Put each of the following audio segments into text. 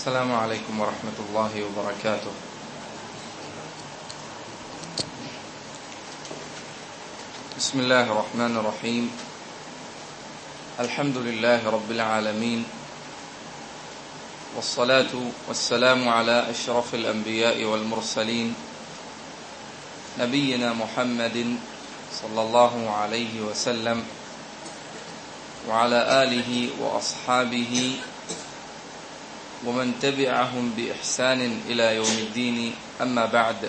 السلام عليكم ورحمة الله وبركاته بسم الله الرحمن الرحيم الحمد لله رب العالمين والصلاة والسلام على أشرف الأنبياء والمرسلين نبينا محمد صلى الله عليه وسلم وعلى آله وأصحابه ومن تبعهم بإحسان إلى يوم الدين أما بعد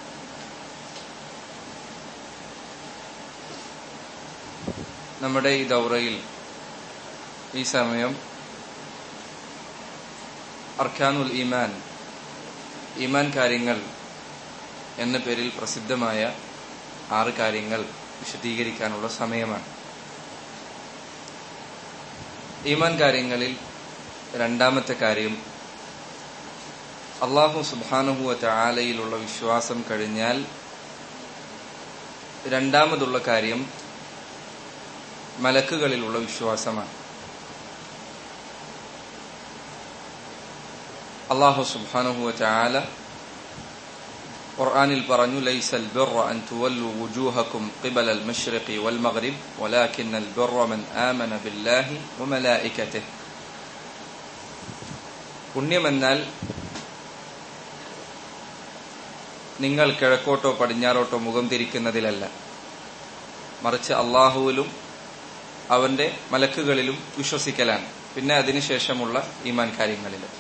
നമ്മുടെ ഈ ദൗറയിൽ ഈ സമയം അർഖാനുൽ ഈമാൻ ഈമാൻ കാര്യങ്ങൾ എന്ന പേരിൽ പ്രസിദ്ധമായ ആറ് കാര്യങ്ങൾ വിശദീകരിക്കാനുള്ള സമയമാണ് ഈമാൻ കാര്യങ്ങളിൽ രണ്ടാമത്തെ കാര്യം അള്ളാഹു സുബാനുഹുവ ആലയിലുള്ള വിശ്വാസം കഴിഞ്ഞാൽ രണ്ടാമതുള്ള കാര്യം മലക്കുകളിലുള്ള വിശ്വാസമാണ് അള്ളാഹു സുബാനുഹുവ ആല ഖുർആനിൽ പറഞ്ഞു ലൈസൽ ബിർറ അൻ തുവല്ലു വുജൂഹക്കും ഖിബല അൽ മശ്രിഖി വൽ മഗ്രിബ് വലാകിൻ അൽ ബിർറ മൻ ആമന ബില്ലാഹി വമലായികതിഹി പുണ്യമെന്നാൽ നിങ്ങൾ കിഴക്കോട്ടോ പടിഞ്ഞാറോട്ടോ മുഖം തിരിക്കുന്നതിലല്ല മറിച്ച് അള്ളാഹുവിലും അവന്റെ മലക്കുകളിലും വിശ്വസിക്കലാണ് പിന്നെ അതിനുശേഷമുള്ള ഈമാൻ കാര്യങ്ങളിലും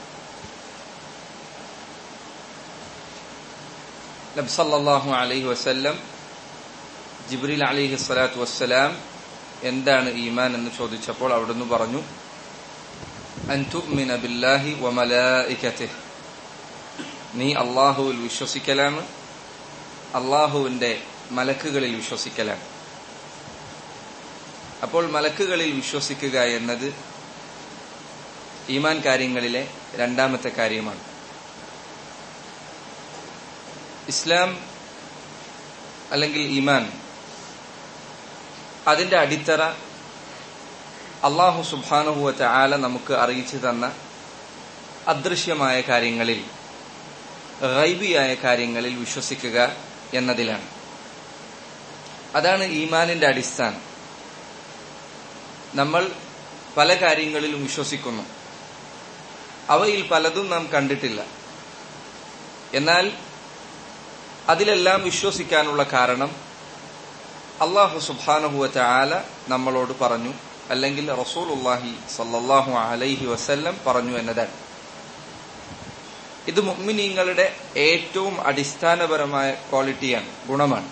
നബ്സല്ലാഹു അലൈഹി വസ്ല്ലം ജിബ്രീൽ അലിഹി സ്വലാത്തു വസ്സലാം എന്താണ് ഈമാൻ എന്ന് ചോദിച്ചപ്പോൾ അവിടുന്ന് പറഞ്ഞു അൻ തുഅ്മിന ബില്ലാഹി വമലായികതിഹ് നീ അള്ളാഹുവിൽ വിശ്വസിക്കലാണ് അള്ളാഹുവിന്റെ മലക്കുകളിൽ വിശ്വസിക്കലാണ് അപ്പോൾ മലക്കുകളിൽ വിശ്വസിക്കുക എന്നത് ഈമാൻ കാര്യങ്ങളിലെ രണ്ടാമത്തെ കാര്യമാണ് ഇസ്ലാം അല്ലെങ്കിൽ ഈമാൻ അതിന്റെ അടിത്തറ അള്ളാഹു സുബാനുഹുവറ്റ ആല നമുക്ക് അറിയിച്ചു തന്ന അദൃശ്യമായ കാര്യങ്ങളിൽ ഗൈബിയായ കാര്യങ്ങളിൽ വിശ്വസിക്കുക എന്നതിലാണ് അതാണ് ഈമാനിന്റെ അടിസ്ഥാനം നമ്മൾ പല കാര്യങ്ങളിലും വിശ്വസിക്കുന്നു അവയിൽ പലതും നാം കണ്ടിട്ടില്ല എന്നാൽ അതിലെല്ലാം വിശ്വസിക്കാനുള്ള കാരണം അള്ളാഹു സുബാനുഹുവറ്റ ആല നമ്മളോട് പറഞ്ഞു അല്ലെങ്കിൽ റസൂലുല്ലാഹി സല്ലാഹു അലൈഹി വസല്ലം പറഞ്ഞു എന്നതാണ് ഇത് മുഅ്മിനീങ്ങളുടെ ഏറ്റവും അടിസ്ഥാനപരമായ ക്വാളിറ്റിയാണ് ഗുണമാണ്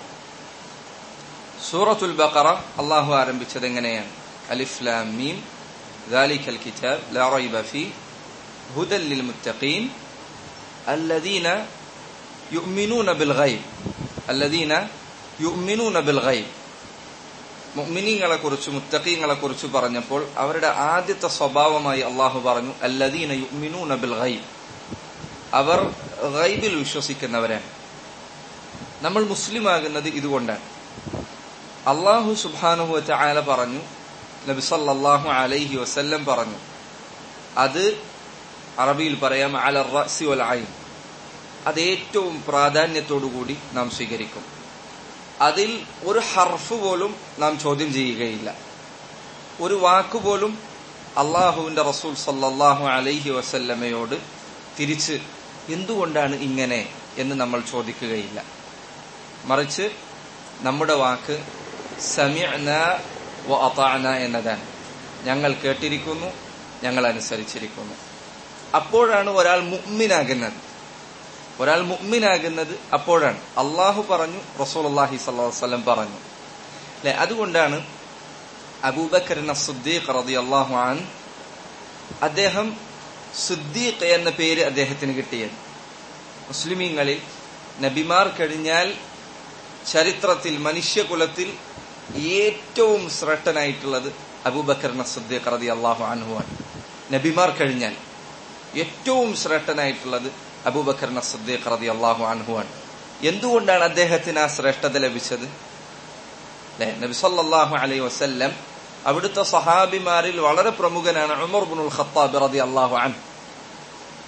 സൂറത്തുൽ ബഖറ അള്ളാഹു ആരംഭിച്ചത് എങ്ങനെയാണ് അലിഫ്ലാം മീം ذلك الكتاب لا ريب فيه هدى للمتقين الذين يؤمنون بالغيب الذين يؤمنون بالغيب മുഅ്മിനീങ്ങളെ കുറിച്ച് മുത്തഖീങ്ങളെ കുറിച്ച് പറഞ്ഞപ്പോൾ അവരുടെ ആദ്യത്തെ സ്വഭാവമായി അള്ളാഹു പറഞ്ഞു അല്ലദീന യുഅ്മിനൂന ബിൽ ഗൈബ് അവർ ഗൈബിൽ വിശ്വസിക്കുന്നവരാണ് നമ്മൾ മുസ്ലിം ആകുന്നത് ഇതുകൊണ്ടാണ് അള്ളാഹു സുബാനുഹു ആല പറഞ്ഞു നബി സല്ലല്ലാഹു അലൈഹി വസല്ലം പറഞ്ഞു അത് അറബിയിൽ പറയാം അല റസി വൽ ഐൻ അത് ഏറ്റവും പ്രാധാന്യത്തോടുകൂടി നാം സ്വീകരിക്കും അതിൽ ഒരു ഹർഫ് പോലും നാം ചോദ്യം ചെയ്യുകയില്ല ഒരു വാക്കുപോലും അള്ളാഹുവിന്റെ റസൂൽ സല്ലാഹു അലൈഹി വസല്ലമയോട് തിരിച്ച് എന്തുകൊണ്ടാണ് ഇങ്ങനെ എന്ന് നമ്മൾ ചോദിക്കുകയില്ല മറിച്ച് നമ്മുടെ വാക്ക് സമയന വ അതാന എന്നതാണ് ഞങ്ങൾ കേട്ടിരിക്കുന്നു ഞങ്ങൾ അനുസരിച്ചിരിക്കുന്നു അപ്പോഴാണ് ഒരാൾ മുഅ്മിനാകുന്നത് ഒരാൾ മുഅ്മിനാകുന്നത് അപ്പോഴാണ് അള്ളാഹു പറഞ്ഞു റസൂൽ അള്ളാഹി സ്വല്ലം പറഞ്ഞു അല്ലെ അതുകൊണ്ടാണ് അബൂബക്കറിൻ സുദ്ദീഖ് റതി അള്ളാഹു ആൻ അദ്ദേഹം സുദ്ദീഖ് എന്ന പേര് അദ്ദേഹത്തിന് കിട്ടിയത് മുസ്ലിമീങ്ങളിൽ നബിമാർ കഴിഞ്ഞാൽ ചരിത്രത്തിൽ മനുഷ്യകുലത്തിൽ ഏറ്റവും ശ്രേഷ്ഠനായിട്ടുള്ളത് അബൂബക്കറിൻ സുദ്ദീഖ് റതി അള്ളാഹു അൻഹുവാണ് നബിമാർ കഴിഞ്ഞാൽ ഏറ്റവും ശ്രേഷ്ഠനായിട്ടുള്ളത് അബൂബക്കർ സദ്ദീഖ് റതി അള്ളാഹു അൻഹുവാണ് എന്തുകൊണ്ടാണ് അദ്ദേഹത്തിന് ആ ശ്രേഷ്ഠത ലഭിച്ചത് അല്ലെ നബി സല്ലല്ലാഹു അലൈഹി വസല്ലം അവിടുത്തെ സഹാബിമാരിൽ വളരെ പ്രമുഖനാണ് ഉമർ ബുനുൽ ഖത്താബ് റതി അള്ളാഹു അൻ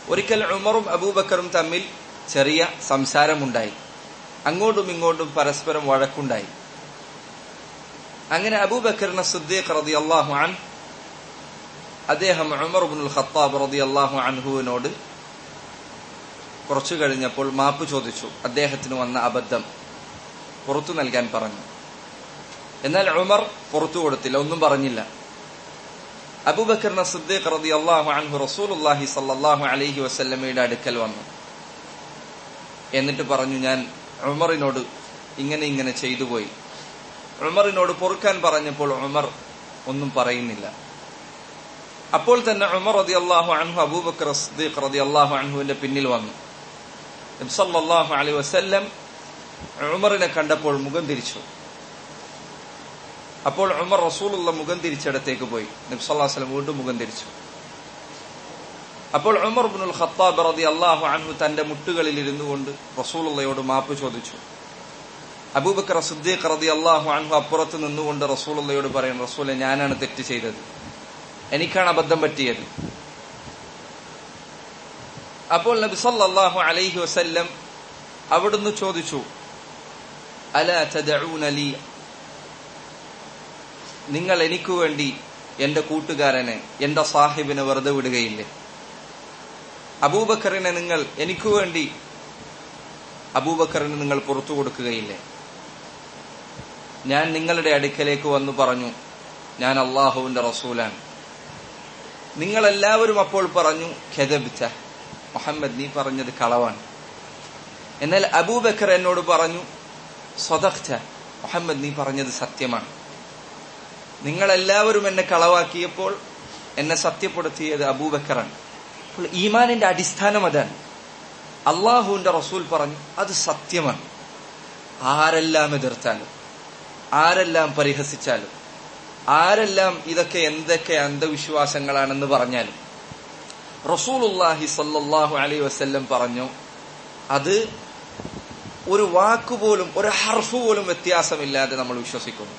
ഒരിക്കൽ ഉമറും അബൂബക്കറും തമ്മിൽ ചെറിയ സംസാരമുണ്ടായി അങ്ങോട്ടും ഇങ്ങോട്ടും പരസ്പരം വഴക്കുണ്ടായി അങ്ങനെ അബൂബക്കറിന് സിദ്ദീഖ് റതി അള്ളാഹു അൻ അദ്ദേഹം ഉമർ ബുൽ ഖത്താബ് റതി അള്ളാഹു അൻഹുവിനോട് കുറച്ചു കഴിഞ്ഞപ്പോൾ മാപ്പ് ചോദിച്ചു അദ്ദേഹത്തിന് വന്ന അബദ്ധം പുറത്തു നൽകാൻ പറഞ്ഞു എന്നാൽ ഉമർ പുറത്തു കൊടുത്തില്ല ഒന്നും പറഞ്ഞില്ല അബൂബക്കറിന് സിദ്ദീഖ് റതി അള്ളാഹു അൻഹു റസൂലുല്ലാഹി സല്ലാഹു അലൈഹി വസല്ലമയുടെ അടുക്കൽ വന്നു എന്നിട്ട് പറഞ്ഞു ഞാൻ ഉമറിനോട് ഇങ്ങനെ ഇങ്ങനെ ചെയ്തു പോയി ഉമറിനോട് പൊറുക്കാൻ പറഞ്ഞപ്പോൾ ഉമർ ഒന്നും പറയുന്നില്ല അപ്പോൾ തന്നെ ഉമർ റതി അള്ളാഹു അൻഹു അബൂബക്കർ സിദ്ദീഖ് റതി അള്ളാഹു അൻഹുവിന്റെ പിന്നിൽ വന്നു നബ്സല്ലാഹു അലൈ വസല്ലം ഉമറിനെ കണ്ടപ്പോൾ മുഖം തിരിച്ചു അപ്പോൾ ഉമർ റസൂലുള്ള മുഖം തിരിച്ചിടത്തേക്ക് പോയി നബ്സല്ലാ വസ്ലം വീണ്ടും മുഖം തിരിച്ചു അപ്പോൾ ഉമർ ബിനുൽ ഖത്താബ് റതി അള്ളാഹു അൻഹു തന്റെ മുട്ടുകളിൽ ഇരുന്നു കൊണ്ട് റസൂലുള്ളയോട് മാപ്പ് ചോദിച്ചു അബൂബക്കർ സിദ്ദീഖ് റതി അള്ളാഹു അൻഹു അപ്പുറത്ത് നിന്നുകൊണ്ട് റസൂലുള്ളയോട് പറയും റസൂലെ ഞാനാണ് തെറ്റ് ചെയ്തത് എനിക്കാണ് അബദ്ധം പറ്റിയത് അപ്പോൾ നബി സല്ലല്ലാഹു അലൈഹി വസല്ലം അവിടുന്ന് ചോദിച്ചു അല തദഊന ലി നിങ്ങൾ എനിക്ക് വേണ്ടി എന്റെ കൂട്ടുകാരനെ എന്റെ സാഹിബിനെ വെറുതെ വിടുകയില്ലേ അബൂബക്കറിനെ നിങ്ങൾ എനിക്ക് വേണ്ടി അബൂബക്കറിന് നിങ്ങൾ പുറത്തു കൊടുക്കുകയില്ലേ ഞാൻ നിങ്ങളുടെ അടുക്കലേക്ക് വന്നു പറഞ്ഞു ഞാൻ അള്ളാഹുവിന്റെ റസൂലാണ് നിങ്ങളെല്ലാവരും അപ്പോൾ പറഞ്ഞു ഖെദബിച്ച മുഹമ്മദ് നീ പറഞ്ഞത് കളവാണ് എന്നാൽ അബൂബക്കർ എന്നോട് പറഞ്ഞു സ്വതഖ്ച മുഹമ്മദ് നീ പറഞ്ഞത് സത്യമാണ് നിങ്ങളെല്ലാവരും എന്നെ കളവാക്കിയപ്പോൾ എന്നെ സത്യപ്പെടുത്തിയത് അബൂബക്കറാണ് അപ്പോൾ ഈമാനിന്റെ അടിസ്ഥാനം അതാണ് അള്ളാഹുവിന്റെ റസൂൽ പറഞ്ഞു അത് സത്യമാണ് ആരെല്ലാം എതിർത്താലും ആരെല്ലാം പരിഹസിച്ചാലും ആരെല്ലാം ഇതൊക്കെ എന്തൊക്കെ അന്ധവിശ്വാസങ്ങളാണെന്ന് പറഞ്ഞാലും റസൂലുല്ലാഹി സല്ലാഹു അലൈ വസ്ല്ലം പറഞ്ഞു അത് ഒരു വാക്കുപോലും ഒരു ഹർഫ് പോലും വ്യത്യാസമില്ലാതെ നമ്മൾ വിശ്വസിക്കുന്നു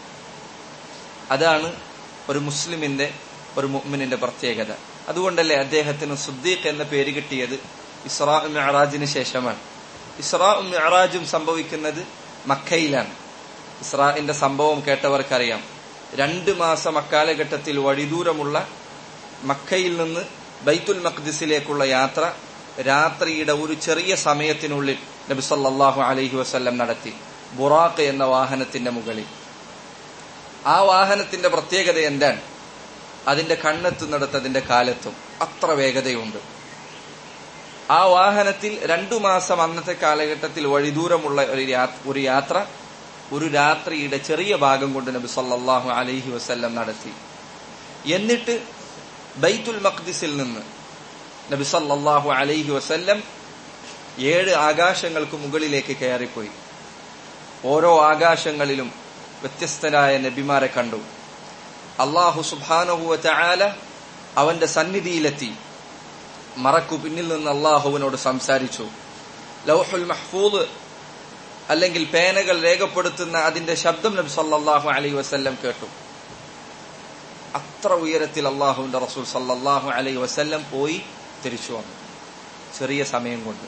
അതാണ് ഒരു മുസ്ലിമിന്റെ ഒരു മുഅ്മിനിന്റെ പ്രത്യേകത അതുകൊണ്ടല്ലേ അദ്ദേഹത്തിന് സുദ്ദീഖ് എന്ന പേര് കിട്ടിയത് ഇസ്രാ മെഹറാജിന് ശേഷമാണ് ഇസ്രാ മെഹറാജും സംഭവിക്കുന്നത് മക്കയിലാണ് ഇസ്രാന്റെ സംഭവം കേട്ടവർക്കറിയാം രണ്ട് മാസം അക്കാലഘട്ടത്തിൽ വഴിദൂരമുള്ള മക്കയിൽ നിന്ന് ബൈത്തുൽ മഖ്ദിസിലേക്കുള്ള യാത്ര രാത്രിയുടെ ഒരു ചെറിയ സമയത്തിനുള്ളിൽ നബി സല്ലല്ലാഹു അലൈഹി വസല്ലം നടത്തി ബുറാഖ് എന്ന വാഹനത്തിന്റെ മുകളിൽ ആ വാഹനത്തിന്റെ പ്രത്യേകത എന്താണ് അതിന്റെ കണ്ണെത്തുന്നിടത്ത് അതിന്റെ കാലെത്തും അത്ര വേഗതയുണ്ട് ആ വാഹനത്തിൽ രണ്ടു മാസം അന്നത്തെ കാലഘട്ടത്തിൽ വഴിദൂരമുള്ള ഒരു യാത്ര ഒരു രാത്രിയുടെ ചെറിയ ഭാഗം കൊണ്ട് നബി സല്ലല്ലാഹു അലൈഹി വസല്ലം നടത്തി എന്നിട്ട് ബൈത്തുൽ മഖ്ദിസിൽ നിന്ന് നബി സല്ലല്ലാഹു അലൈഹി വസല്ലം ഏഴ് ആകാശങ്ങൾക്ക് മുകളിലേക്ക് കയറിപ്പോയി ഓരോ ആകാശങ്ങളിലും വ്യത്യസ്തരായ നബിമാരെ കണ്ടു അള്ളാഹു സുബാനഹുവ ചായാല അവന്റെ സന്നിധിയിലെത്തി മറക്കു പിന്നിൽ നിന്ന് അള്ളാഹുവിനോട് സംസാരിച്ചു ലൗഹുൽ മഹ്ഫൂദ് അല്ലെങ്കിൽ പേനകൾ രേഖപ്പെടുത്തുന്ന അതിന്റെ ശബ്ദം നബി സല്ലല്ലാഹു അലൈഹി വസല്ലം കേട്ടു അത്ര ഉയരത്തിൽ അള്ളാഹുവിന്റെ റസൂൽ സല്ലല്ലാഹു അലൈഹി വസല്ലം പോയി തിരിച്ചു വന്നു ചെറിയ സമയം കൊണ്ട്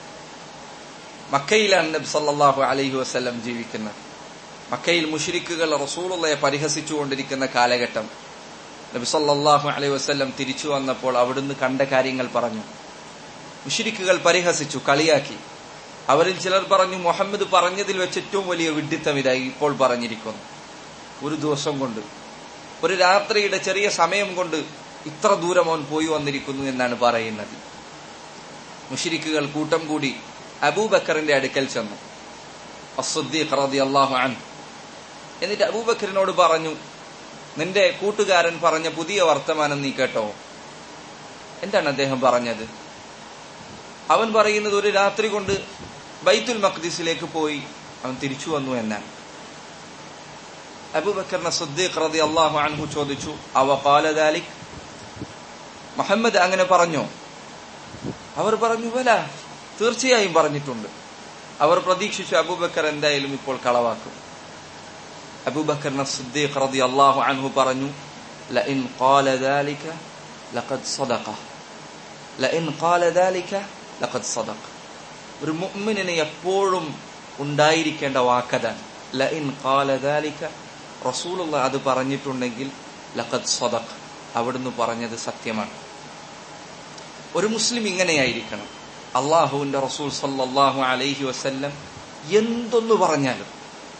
മക്കയിലാണ് നബി സല്ലല്ലാഹു അലൈഹി വസല്ലം ജീവിക്കുന്നത് മക്കയിൽ മുഷിരിക്കുകൾ റസൂലുള്ളയെ പരിഹസിച്ചുകൊണ്ടിരിക്കുന്ന കാലഘട്ടം നബി സല്ലല്ലാഹു അലൈഹി വസല്ലം തിരിച്ചു വന്നപ്പോൾ അവിടുന്ന് കണ്ട കാര്യങ്ങൾ പറഞ്ഞു മുഷിരിക്കുകൾ പരിഹസിച്ചു കളിയാക്കി അവരിൽ ചിലർ പറഞ്ഞു മുഹമ്മദ് പറഞ്ഞതിൽ വെച്ച് ഏറ്റവും വലിയ വിഡിത്തം ഇതായി ഇപ്പോൾ പറഞ്ഞിരിക്കുന്നു ഒരു ദിവസം കൊണ്ട് ഒരു രാത്രിയുടെ ചെറിയ സമയം കൊണ്ട് ഇത്ര ദൂരം അവൻ പോയി വന്നിരിക്കുന്നു എന്നാണ് പറയുന്നത് മുഷിരിക്കുകൾ കൂട്ടം കൂടി അബൂബക്കറിന്റെ അടുക്കൽ ചെന്നു അസുദ്ദീഖ് റളിയല്ലാഹു അൻഹു എന്നിട്ട് അബൂബക്കറിനോട് പറഞ്ഞു നിന്റെ കൂട്ടുകാരൻ പറഞ്ഞ പുതിയ വർത്തമാനം നീ കേട്ടോ എന്താണ് അദ്ദേഹം പറഞ്ഞത് അവൻ പറയുന്നത് ഒരു രാത്രി കൊണ്ട് ബൈത്തുൽ മഖ്ദിസിലേക്ക് പോയി അവൻ തിരിച്ചു വന്നു എന്നാണ് അബൂബക്കറിനെ സുദ്ദീഖ് റതി അള്ളാഹു അൻഹു ചോദിച്ചു അവ കാലദാലിക് മുഹമ്മദ് അങ്ങനെ പറഞ്ഞോ അവർ പറഞ്ഞു വല തീർച്ചയായും പറഞ്ഞിട്ടുണ്ട് അവർ പ്രതീക്ഷിച്ചു അബൂബക്കർ എന്തായാലും ഇപ്പോൾ കളവാക്കും അബൂബക്കറിനെ സുദ്ദീഖ് റതി അള്ളാഹു അൻഹു പറഞ്ഞു ലഇൻ ഖാല ذلك لقد صدق ലഇൻ ഖാല ദാലിക ലഖദ് സദഖ ഒരു മുഅ്മിനിന് എപ്പോഴും ഉണ്ടായിരിക്കേണ്ട വാക്കതാണ് ലഇൻ ഖാല ദാലിക റസൂലുള്ള അത് പറഞ്ഞിട്ടുണ്ടെങ്കിൽ ലഖദ് സദഖ അവിടുന്ന് പറഞ്ഞത് സത്യമാണ് ഒരു മുസ്ലിം ഇങ്ങനെയായിരിക്കണം അള്ളാഹുവിന്റെ റസൂൽ സല്ലല്ലാഹു അലൈഹി വസല്ലം എന്തൊന്നു പറഞ്ഞാലും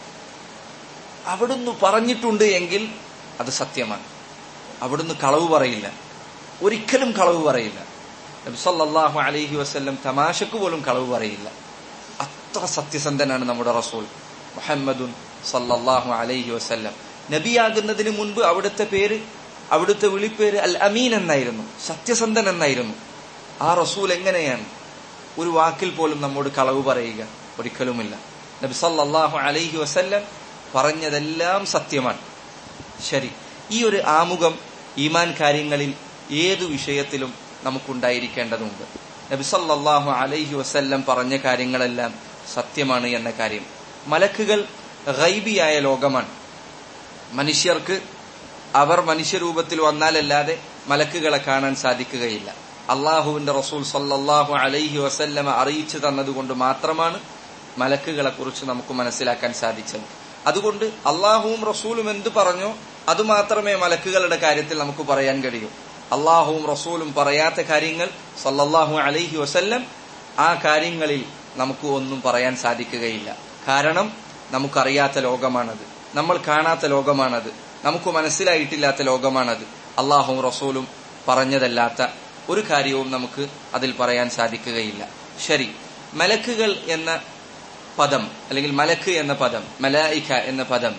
അവിടുന്ന് പറഞ്ഞിട്ടുണ്ട് എങ്കിൽ അത് സത്യമാണ് അവിടുന്ന് കളവ് പറയില്ല ഒരിക്കലും കളവ് പറയില്ല നബി സല്ലല്ലാഹു അലൈഹി വസല്ലം തമാശക്ക് പോലും കളവ് പറയില്ല അത്ര സത്യസന്ധനാണ് നമ്മുടെ റസൂൽ മുഹമ്മദുൻ സല്ലല്ലാഹു അലൈഹി വസല്ലം നബിയാകുന്നതിന് മുൻപ് അവിടുത്തെ പേര് അവിടുത്തെ വിളിപ്പേര് അൽ അമീൻ എന്നായിരുന്നു സത്യസന്ധൻ എന്നായിരുന്നു ആ റസൂൽ എങ്ങനെയാണ് ഒരു വാക്കിൽ പോലും നമ്മോട് കളവ് പറയുക ഒരിക്കലുമില്ല നബി സല്ലല്ലാഹു അലൈഹി വസല്ലം പറഞ്ഞതെല്ലാം സത്യമാണ് ശരി ഈ ഒരു ആമുഖം ഈമാൻ കാര്യങ്ങളിൽ ഏതു വിഷയത്തിലും നമുക്കുണ്ടായിരിക്കേണ്ടതുണ്ട് നബി സല്ലല്ലാഹു അലൈഹി വസല്ലം പറഞ്ഞ കാര്യങ്ങളെല്ലാം സത്യമാണ് എന്ന കാര്യം മലക്കുകൾ ഗൈബിയായ ലോകമാണ് മനുഷ്യർക്ക് അവർ മനുഷ്യരൂപത്തിൽ വന്നാലല്ലാതെ മലക്കുകളെ കാണാൻ സാധിക്കുകയില്ല അള്ളാഹുവിന്റെ റസൂൽ സല്ലല്ലാഹു അലൈഹി വസല്ലമ അറിയിച്ചു തന്നതുകൊണ്ട് മാത്രമാണ് മലക്കുകളെ കുറിച്ച് നമുക്ക് മനസ്സിലാക്കാൻ സാധിച്ചത് അതുകൊണ്ട് അള്ളാഹുവും റസൂലും എന്ത് പറഞ്ഞോ അതുമാത്രമേ മലക്കുകളുടെ കാര്യത്തിൽ നമുക്ക് പറയാൻ കഴിയൂ അള്ളാഹുവും റസൂലും പറയാത്ത കാര്യങ്ങൾ സല്ലല്ലാഹു അലൈഹി വസല്ലം ആ കാര്യങ്ങളിൽ നമുക്ക് ഒന്നും പറയാൻ സാധിക്കുകയില്ല കാരണം നമുക്കറിയാത്ത ലോകമാണത് നമ്മൾ കാണാത്ത ലോകമാണത് നമുക്ക് മനസ്സിലായിട്ടില്ലാത്ത ലോകമാണത് അള്ളാഹുവും റസൂലും പറഞ്ഞതല്ലാത്ത ഒരു കാര്യവും നമുക്ക് അതിൽ പറയാൻ സാധിക്കുകയില്ല ശരി മലക്കുകൾ എന്ന പദം അല്ലെങ്കിൽ മലക്ക് എന്ന പദം മലായിക്ക എന്ന പദം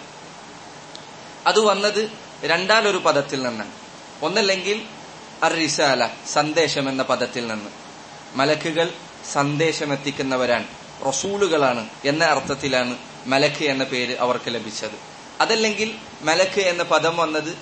അത് വന്നത് രണ്ടാലൊരു പദത്തിൽ നിന്നാണ് ഒന്നല്ലെങ്കിൽ അറിസാല സന്ദേശം എന്ന പദത്തിൽ നിന്ന് മലക്കുകൾ സന്ദേശമെത്തിക്കുന്നവരാണ് റസൂലുകളാണ് എന്ന അർത്ഥത്തിലാണ് മലക്ക് എന്ന പേര് അവർക്ക് ലഭിച്ചത് അതല്ലെങ്കിൽ മലക്ക് എന്ന പദം വന്നത്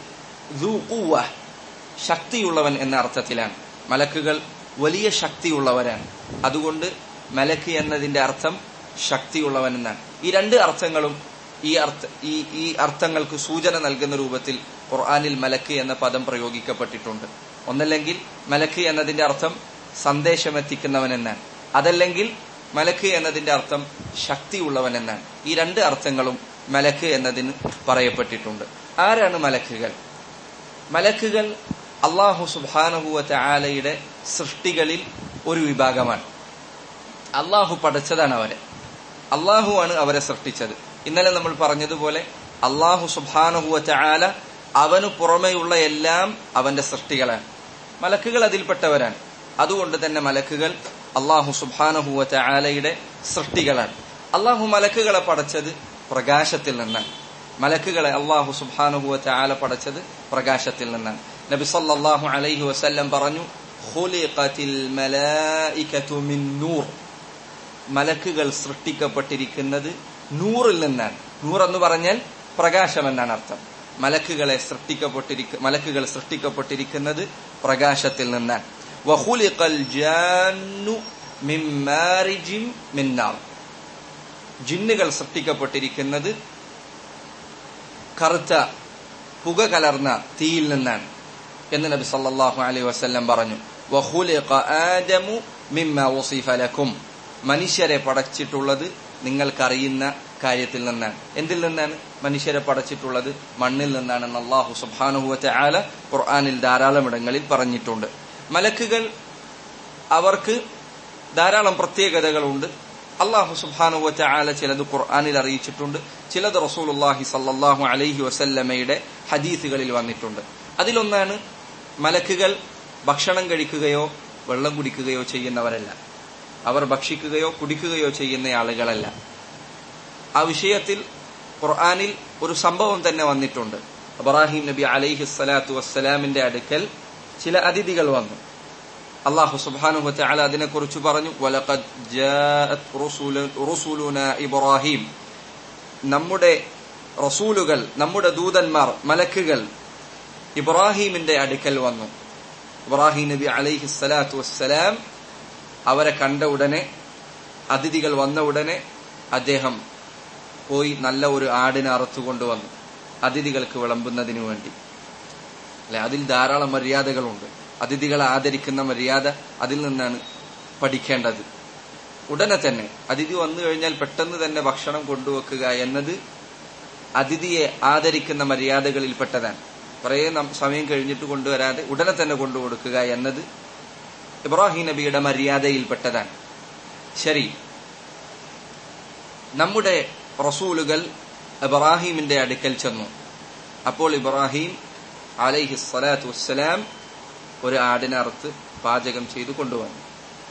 ശക്തിയുള്ളവൻ എന്ന അർത്ഥത്തിലാണ് മലക്കുകൾ വലിയ ശക്തിയുള്ളവരാണ് അതുകൊണ്ട് മലക്ക് എന്നതിന്റെ അർത്ഥം ശക്തിയുള്ളവൻ എന്നാണ് ഈ രണ്ട് അർത്ഥങ്ങളും ഈ അർത്ഥ ഈ ഈ അർത്ഥങ്ങൾക്ക് സൂചന നൽകുന്ന രൂപത്തിൽ ഖുർആാനിൽ മലക്ക് എന്ന പദം പ്രയോഗിക്കപ്പെട്ടിട്ടുണ്ട് ഒന്നല്ലെങ്കിൽ മലക്ക് എന്നതിന്റെ അർത്ഥം സന്ദേശമെത്തിക്കുന്നവൻ എന്നാണ് അതല്ലെങ്കിൽ മലക്ക് എന്നതിന്റെ അർത്ഥം ശക്തിയുള്ളവൻ എന്നാണ് ഈ രണ്ട് അർത്ഥങ്ങളും മലക്ക് എന്നതിന് പറയപ്പെട്ടിട്ടുണ്ട് ആരാണ് മലക്കുകൾ മലക്കുകൾ അള്ളാഹു സുബാനഹുവത്തെ ആലയുടെ സൃഷ്ടികളിൽ ഒരു വിഭാഗമാണ് അള്ളാഹു പഠിച്ചതാണ് അവരെ അള്ളാഹുവാണ് അവരെ സൃഷ്ടിച്ചത് ഇന്നലെ നമ്മൾ പറഞ്ഞതുപോലെ അള്ളാഹു സുബാനഹുവത്തെ ആല അവന് പുറമെയുള്ള എല്ലാം അവന്റെ സൃഷ്ടികളാണ് മലക്കുകൾ അതിൽപ്പെട്ടവരാണ് അതുകൊണ്ട് തന്നെ മലക്കുകൾ അള്ളാഹു സുബാനഹുവത്തെ ആലയുടെ സൃഷ്ടികളാണ് അള്ളാഹു മലക്കുകളെ പടച്ചത് പ്രകാശത്തിൽ നിന്നാണ് മലക്കുകളെ അള്ളാഹു സുബാനുഹുവത്തെ ആല പടച്ചത് പ്രകാശത്തിൽ നിന്നാണ് നബി സല്ലല്ലാഹു അലൈഹി വസല്ലം പറഞ്ഞു ഖുലിഖത്തിൽ മലായികതു മിൻ നൂർ മലക്കുകൾ സൃഷ്ടിക്കപ്പെട്ടിരിക്കുന്നത് നൂറിൽ നിന്നാണ് നൂർ എന്ന് പറഞ്ഞാൽ പ്രകാശം എന്നാണ് അർത്ഥം മലക്കുകളെ സൃഷ്ടിക്കപ്പെട്ടിരിക്ക മലക്കുകൾ സൃഷ്ടിക്കപ്പെട്ടിരിക്കുന്നത് പ്രകാശത്തിൽ നിന്നാണ് വഖുലിഖൽ ജാന്നു മിൻ മാരിജിൻ മിൻ നാർ ജിന്നുകൾ സൃഷ്ടിക്കപ്പെട്ടിരിക്കുന്നത് കറുത്ത പുക കലർന്ന തീയിൽ നിന്നാണ് എന്ന് നബി സല്ലല്ലാഹു അലൈഹി വസല്ലം പറഞ്ഞു വഖുലിഖ ആദമു മിമ്മ വസിഫ ലക്കും മനുഷ്യരെ പടച്ചിട്ടുള്ളത് നിങ്ങൾക്കറിയുന്ന കാര്യത്തിൽ നിന്നാണ് എന്തിൽ നിന്നാണ് മനുഷ്യരെ പടച്ചിട്ടുള്ളത് മണ്ണിൽ നിന്നാണെന്ന് അള്ളാഹു സുബാനുഹുവത്തെ ആല ഖുർആാനിൽ ധാരാളം ഇടങ്ങളിൽ പറഞ്ഞിട്ടുണ്ട് മലക്കുകൾ അവർക്ക് ധാരാളം പ്രത്യേകതകളുണ്ട് അള്ളാഹു സുബാനുവറ്റ ആല ചിലത് ഖുർആാനിൽ അറിയിച്ചിട്ടുണ്ട് ചിലത് റസൂലുല്ലാഹി സല്ലാഹു അലൈഹി വസല്ലമയുടെ ഹദീസുകളിൽ വന്നിട്ടുണ്ട് അതിലൊന്നാണ് മലക്കുകൾ ഭക്ഷണം കഴിക്കുകയോ വെള്ളം കുടിക്കുകയോ ചെയ്യുന്നവരല്ല അവർ ഭക്ഷിക്കുകയോ കുടിക്കുകയോ ചെയ്യുന്ന ആളുകളല്ല ആ വിഷയത്തിൽ ഖുർആാനിൽ ഒരു സംഭവം തന്നെ വന്നിട്ടുണ്ട് ഇബ്രാഹിം നബി അലൈഹി സ്വലാത്തു വസ്സലാമിന്റെ അടുക്കൽ ചില അതിഥികൾ വന്നു അള്ളാഹു സുബ്ഹാനഹു തആല അതിനെക്കുറിച്ച് പറഞ്ഞു വലഖദ് ജാഅത് റുസുലുന ഇബ്രാഹിം നമ്മുടെ റസൂലുകൾ നമ്മുടെ ദൂതന്മാർ മലക്കുകൾ ഇബ്രാഹിമിന്റെ അടുക്കൽ വന്നു ഇബ്രാഹിം നബി അലൈഹി സ്വലാത്തു വസ്സലാം അവരെ കണ്ട ഉടനെ അതിഥികൾ വന്ന ഉടനെ അദ്ദേഹം പോയി നല്ല ഒരു ആടിനെ അറുത്തുകൊണ്ടുവന്നു അതിഥികൾക്ക് വിളമ്പുന്നതിനു വേണ്ടി അല്ലെ അതിൽ ധാരാളം മര്യാദകളുണ്ട് അതിഥികളെ ആദരിക്കുന്ന മര്യാദ അതിൽ നിന്നാണ് പഠിക്കേണ്ടത് ഉടനെ തന്നെ അതിഥി വന്നു കഴിഞ്ഞാൽ പെട്ടെന്ന് തന്നെ ഭക്ഷണം കൊണ്ടുവെക്കുക എന്നത് അതിഥിയെ ആദരിക്കുന്ന മര്യാദകളിൽപ്പെട്ടതാണ് കുറേ സമയം കഴിഞ്ഞിട്ട് കൊണ്ടുവരാതെ ഉടനെ തന്നെ കൊണ്ടുകൊടുക്കുക എന്നത് ഇബ്രാഹിം നബിയുടെ മര്യാദയിൽപ്പെട്ടതാണ് ശരി നമ്മുടെ റസൂലുകൾ ഇബ്രാഹിമിന്റെ അടുക്കൽ ചെന്നു അപ്പോൾ ഇബ്രാഹിം അലൈഹി സ്വലാത്തു വസ്സലാം ഒരു ആടിനറുത്ത് പാചകം ചെയ്തു കൊണ്ടുവന്നു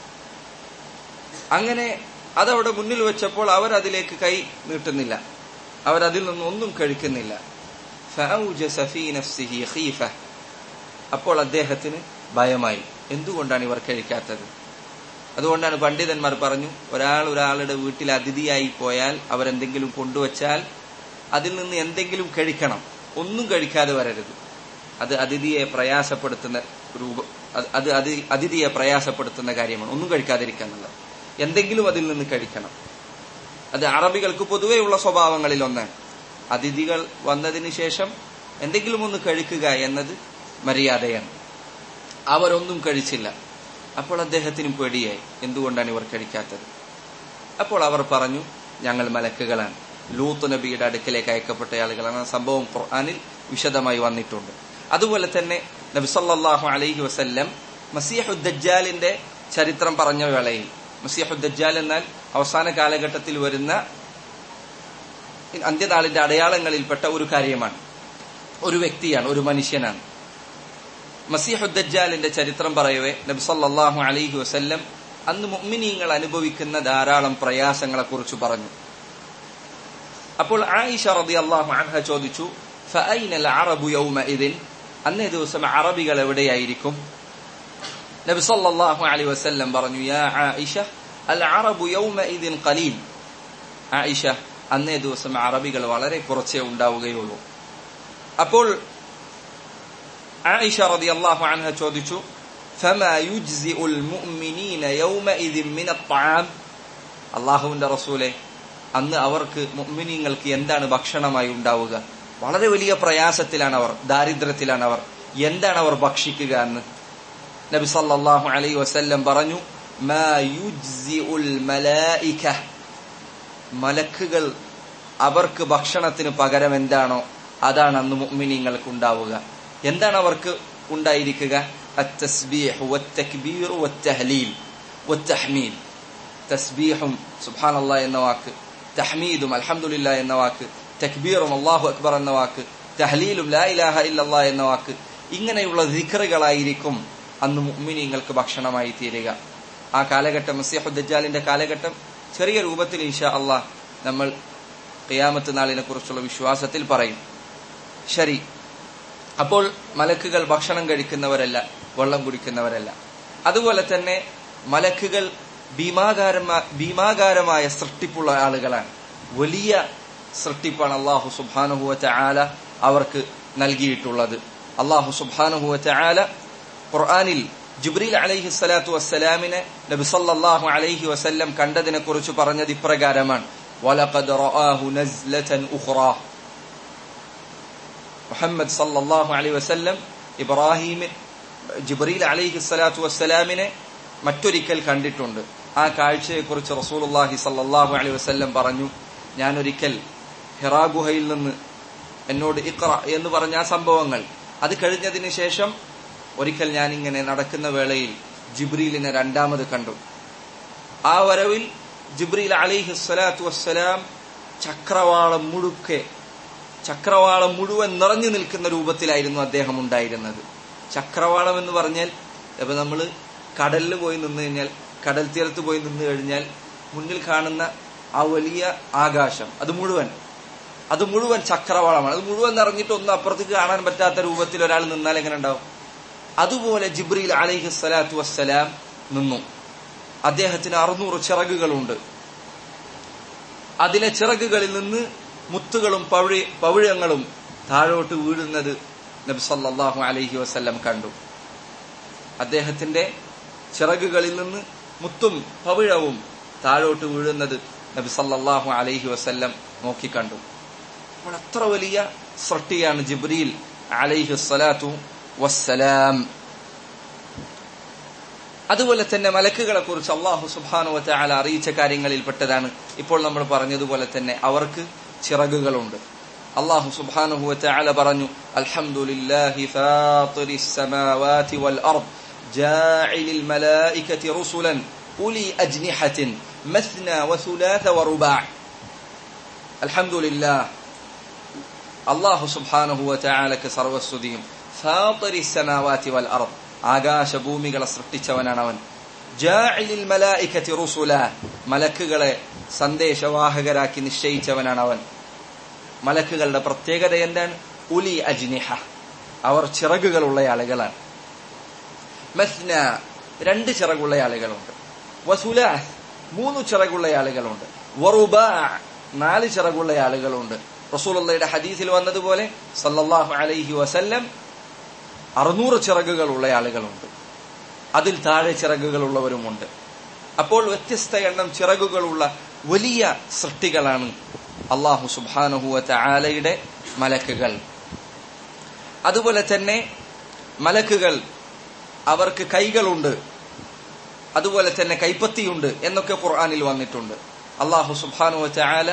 അങ്ങനെ അതവിടെ മുന്നിൽ വെച്ചപ്പോൾ അവർ അതിലേക്ക് കൈ നീട്ടുന്നില്ല അവരതിൽ നിന്നും ഒന്നും കഴിക്കുന്നില്ല അപ്പോൾ അദ്ദേഹത്തിന് ഭയമായി എന്തുകൊണ്ടാണ് ഇവർ കഴിക്കാത്തത് അതുകൊണ്ടാണ് പണ്ഡിതന്മാർ പറഞ്ഞു ഒരാൾ ഒരാളുടെ വീട്ടിൽ അതിഥിയായി പോയാൽ അവരെന്തെങ്കിലും കൊണ്ടുവച്ചാൽ അതിൽ നിന്ന് എന്തെങ്കിലും കഴിക്കണം ഒന്നും കഴിക്കാതെ വരരുത് അത് അതിഥിയെ പ്രയാസപ്പെടുത്തുന്ന രൂപം അത് അതിഥിയെ പ്രയാസപ്പെടുത്തുന്ന കാര്യമാണ് ഒന്നും കഴിക്കാതിരിക്കുക എന്നുള്ളത് എന്തെങ്കിലും അതിൽ നിന്ന് കഴിക്കണം അത് അറബികൾക്ക് പൊതുവെയുള്ള സ്വഭാവങ്ങളിൽ ഒന്നാണ് അതിഥികൾ വന്നതിന് ശേഷം എന്തെങ്കിലും ഒന്ന് കഴിക്കുക എന്നത് മര്യാദയാണ് അവരൊന്നും കഴിച്ചില്ല അപ്പോൾ അദ്ദേഹത്തിനും പേടിയായി എന്തുകൊണ്ടാണ് ഇവർ കഴിക്കാത്തത് അപ്പോൾ അവർ പറഞ്ഞു ഞങ്ങൾ മലക്കുകളാണ് ലൂത്ത് നബിയുടെ അടുക്കലേക്ക് അയക്കപ്പെട്ട ആളുകളാണ് സംഭവം ഖുർആാനിൽ വിശദമായി വന്നിട്ടുണ്ട് അതുപോലെ തന്നെ നബിസല്ലാഹു അലൈഹി വസല്ലം മസീഹുദ്ദാലിന്റെ ചരിത്രം പറഞ്ഞ വേളയിൽ മസീഹുദ്ദാൽ എന്നാൽ അവസാന കാലഘട്ടത്തിൽ വരുന്ന അന്ത്യനാളിന്റെ അടയാളങ്ങളിൽപ്പെട്ട ഒരു കാര്യമാണ് ഒരു വ്യക്തിയാണ് ഒരു മനുഷ്യനാണ് മസീഹുദ്ദാലിന്റെ ചരിത്രം പറയവേ നബി സല്ലാഹു അലൈഹി വസല്ലം അന്ന് മുഅ്മിനീങ്ങൾ അനുഭവിക്കുന്ന ധാരാളം പ്രയാസങ്ങളെ കുറിച്ച് പറഞ്ഞു അപ്പോൾ ആയിഷ റതി അള്ളാഹു അൻഹ ചോദിച്ചു ഫഅൈനൽ അറബു യൗമഇദിൻ അന്നേ ദിവസം അറബികൾ എവിടെയായിരിക്കും നബി സല്ലല്ലാഹു അലൈഹി വസല്ലം പറഞ്ഞു യാ ആയിഷ അൽ അറബു യൗമഇദിൻ ഖലീൽ ആയിഷ അന്നേ ദിവസം അറബികൾ വളരെ കുറച്ചേ ഉണ്ടാവുകയുള്ളൂ അപ്പോൾ ആയിഷ റളിയല്ലാഹു അൻഹ ചോദിച്ചു فما يجزئ المؤمنين يومئذ من الطعام അള്ളാഹുവിന്റെ റസൂലെ അന്ന് അവർക്ക് മുഅ്മിനീങ്ങൾക്ക് എന്താണ് ഭക്ഷണമായി ഉണ്ടാവുക വളരെ വലിയ പ്രയാസത്തിലാണ് അവർ ദാരിദ്ര്യത്തിലാണ് അവർ എന്താണ് അവർ ഭക്ഷിക്കുക എന്ന് നബി സല്ലല്ലാഹു അലൈഹി വസല്ലം പറഞ്ഞു മാ യുജ്സിഉൽ മലായിക മലക്കുകൾ അവർക്ക് ഭക്ഷണത്തിന് പകരം എന്താണോ അതാണ് അന്ന് മുഅ്മിനീങ്ങൾക്ക് ഉണ്ടാവുക എന്താണ് അവർക്ക് ഉണ്ടായിരിക്കുക التسبيح والتكبير والتهليل والتحميد തസ്ബീഹും സുബാനല്ല എന്ന വാക്ക് തഹ്മീദും അൽഹംദുലില്ല എന്ന വാക്ക് തക്ബീറും അള്ളാഹു അക്ബർ എന്ന വാക്ക് തഹ്ലീലും ലാ ഇലാഹ ഇല്ലല്ലാ എന്ന വാക്ക് ഇങ്ങനെയുള്ള ദിഖറുകളായിരിക്കും അന്ന് മുഅ്മിനീങ്ങൾക്ക് ഭക്ഷണമായി തീരുക ആ കാലഘട്ടം മസിഹുദ്ദാലിന്റെ കാലഘട്ടം ചെറിയ രൂപത്തിൽ ഇൻഷാ അള്ളാഹ് നമ്മൾ ഖിയാമത്ത് നാളിനെ കുറിച്ചുള്ള വിശ്വാസത്തിൽ പറയും ശരി അപ്പോൾ മലക്കുകൾ ഭക്ഷണം കഴിക്കുന്നവരല്ല വെള്ളം കുടിക്കുന്നവരല്ല അതുപോലെ തന്നെ മലക്കുകൾ ഭീമാകാരമാ ഭീമാകാരമായ സൃഷ്ടിപ്പുള്ള ആളുകളാണ് വലിയ സൃഷ്ടിപ്പാണ് അള്ളാഹു സുബാനുഹുവറ്റ ആല അവർക്ക് നൽകിയിട്ടുള്ളത് അള്ളാഹു സുബാനുഹുവറ്റ ആല ഖുർആാനിൽ ജിബ്രീൽ അലൈഹി സ്വലാത്തു വസ്സലാമിനെ നബി സല്ലല്ലാഹു അലൈഹി വസല്ലം കണ്ടതിനെ കുറിച്ച് പറഞ്ഞത് ഇപ്രകാരമാണ് വലഖദ് റആഹു നസ്ലതൻ ഉഖ്റാ മുഹമ്മദ് സല്ലല്ലാഹു അലൈഹി വസല്ലം ഇബ്രാഹിമിൻ ജിബ്രീൽ അലൈഹി സ്വലാത്തു വസ്സലാമിനെ മറ്റൊരിക്കൽ കണ്ടിട്ടുണ്ട് ആ കാഴ്ചയെക്കുറിച്ച് റസൂലുള്ളാഹി സല്ലല്ലാഹു അലൈഹി വസല്ലം പറഞ്ഞു ഞാൻ ഒരിക്കൽ ഹിറാ ഗുഹയിൽ നിന്ന് എന്നോട് ഇഖ്റ എന്ന് പറഞ്ഞ ആ സംഭവങ്ങൾ അത് കഴിഞ്ഞതിന് ശേഷം ഒരിക്കൽ ഞാൻ ഇങ്ങനെ നടക്കുന്ന വേളയിൽ ജിബ്രീലിനെ രണ്ടാമത് കണ്ടു ആ വരവിൽ ജിബ്രീൽ അലിഹി സ്വലാത്തു വസ്സലാം ചക്രവാളം മുഴുക്കെ ചക്രവാളം മുഴുവൻ നിറഞ്ഞു നിൽക്കുന്ന രൂപത്തിലായിരുന്നു അദ്ദേഹം ഉണ്ടായിരുന്നത് ചക്രവാളം എന്ന് പറഞ്ഞാൽ ഇപ്പൊ നമ്മള് കടലിൽ പോയി നിന്ന് കഴിഞ്ഞാൽ കടൽ തീരത്ത് പോയി നിന്ന് കഴിഞ്ഞാൽ മുന്നിൽ കാണുന്ന ആ വലിയ ആകാശം അത് മുഴുവൻ അത് മുഴുവൻ ചക്രവാളമാണ് അത് മുഴുവൻ നിറഞ്ഞിട്ട് ഒന്നും അപ്പുറത്തേക്ക് കാണാൻ പറ്റാത്ത രൂപത്തിൽ ഒരാൾ നിന്നാൽ എങ്ങനെ ഉണ്ടാവും അതുപോലെ ജിബ്രീൽ അലൈഹി സ്വലാത്തു വസ്സലാം നിന്നു അദ്ദേഹത്തിന് അറുന്നൂറ് ചിറകുകളുണ്ട് അതിലെ ചിറകുകളിൽ നിന്ന് മുത്തുകളും പവിഴ പവിഴങ്ങളും താഴോട്ട് വീഴുന്നത് നബി സല്ലല്ലാഹു അലൈഹി വസല്ലം കണ്ടു അദ്ദേഹത്തിന്റെ ചിറകുകളിൽ നിന്ന് മുത്തും പവിഴവും താഴോട്ട് വീഴുന്നത് നബി സല്ലല്ലാഹു അലൈഹി വസല്ലം നോക്കിക്കണ്ടു അപ്പോൾ അത്ര വലിയ സൃഷ്ടിയാണ് ജിബ്രീൽ അലൈഹി സ്വലാത്തു വസ്സലാം അതുപോലെ തന്നെ മലക്കുകളെ കുറിച്ച് അള്ളാഹു സുബാനു വറ്റാല അറിയിച്ച കാര്യങ്ങളിൽ പെട്ടതാണ് ഇപ്പോൾ നമ്മൾ പറഞ്ഞതുപോലെ തന്നെ അവർക്ക് ചിറകുകളുണ്ട് അള്ളാഹു സുബാനുഹു വറ്റാല പറഞ്ഞു അൽഹംദുലില്ലാഹി ഫാത്തിറിസ് സമാവാതി വൽ അർദ് ജാഇലിൽ മലായികതി റുസുലൻ ഉലി അജ്നിഹത്തിൻ മസ്ന വസുലാഥ വറുബാ അൽഹംദുലില്ലാഹ് അള്ളാഹു സുബാനുഹു വറ്റാലക്ക് സർവസ്തുതിയും ഫാത്തിറിസ് സമാവാതി വൽ അർദ് ആകാശഭൂമികളെ സൃഷ്ടിച്ചവനാണ് അവൻ ജാഇലിൽ മലായികതി റുസുല മലക്കുകളെ സന്ദേശവാഹകരാക്കി നിശ്ചയിച്ചവനാണ് അവൻ മലക്കുകളുടെ പ്രത്യേകത എന്താണ് ഉലി അജ്നിഹ അവർ ചിറകുകളുള്ള ആളുകളാണ് മസ്ന രണ്ട് ചിറകുള്ള ആളുകളുണ്ട് വസുല മൂന്ന് ചിറകുള്ള ആളുകളുണ്ട് വറുബാ നാല് ചിറകുള്ള ആളുകളുണ്ട് റസൂലുള്ളയുടെ ഹദീസിൽ വന്നതുപോലെ സല്ലല്ലാഹു അലൈഹി വസല്ലം അറുന്നൂറ് ചിറകുകളുള്ള ആളുകളുണ്ട് അതിൽ താഴെ ചിറകുകളുള്ളവരുമുണ്ട് അപ്പോൾ വ്യത്യസ്ത എണ്ണം ചിറകുകളുള്ള വലിയ സൃഷ്ടികളാണ് അള്ളാഹു സുബാനുഹുവത്തെ ആലയുടെ മലക്കുകൾ അതുപോലെ തന്നെ മലക്കുകൾ അവർക്ക് കൈകളുണ്ട് അതുപോലെ തന്നെ കൈപ്പത്തിയുണ്ട് എന്നൊക്കെ ഖുർആാനിൽ വന്നിട്ടുണ്ട് അള്ളാഹു സുബാനുവത്തെ ആല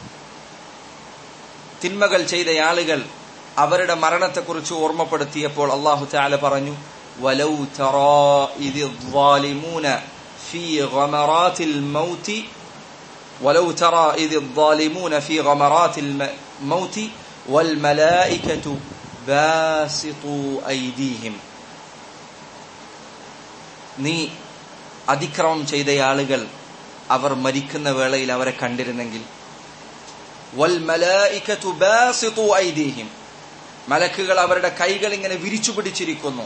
തിന്മകൾ ചെയ്ത ആളുകൾ അവരുടെ മരണത്തെക്കുറിച്ച് ഓർമ്മപ്പെടുത്തിയപ്പോൾ അള്ളാഹു താല പറഞ്ഞു വലൗ തറാ ഇദി الظالمون في غمرات الموت ولو ترى إذ الظالمون في غمرات الموت والملائكة باسطوا أيديهم നീ അതിക്രമം ചെയ്ത ആളുകൾ അവർ മരിക്കുന്ന വേളയിൽ അവരെ കണ്ടിരുന്നെങ്കിൽ വൽ മലായികതു ബാസിതു ഐദീഹിം മലക്കുകൾ അവരുടെ കൈകൾ ഇങ്ങനെ വിരിച്ചു പിടിച്ചിരിക്കുന്നു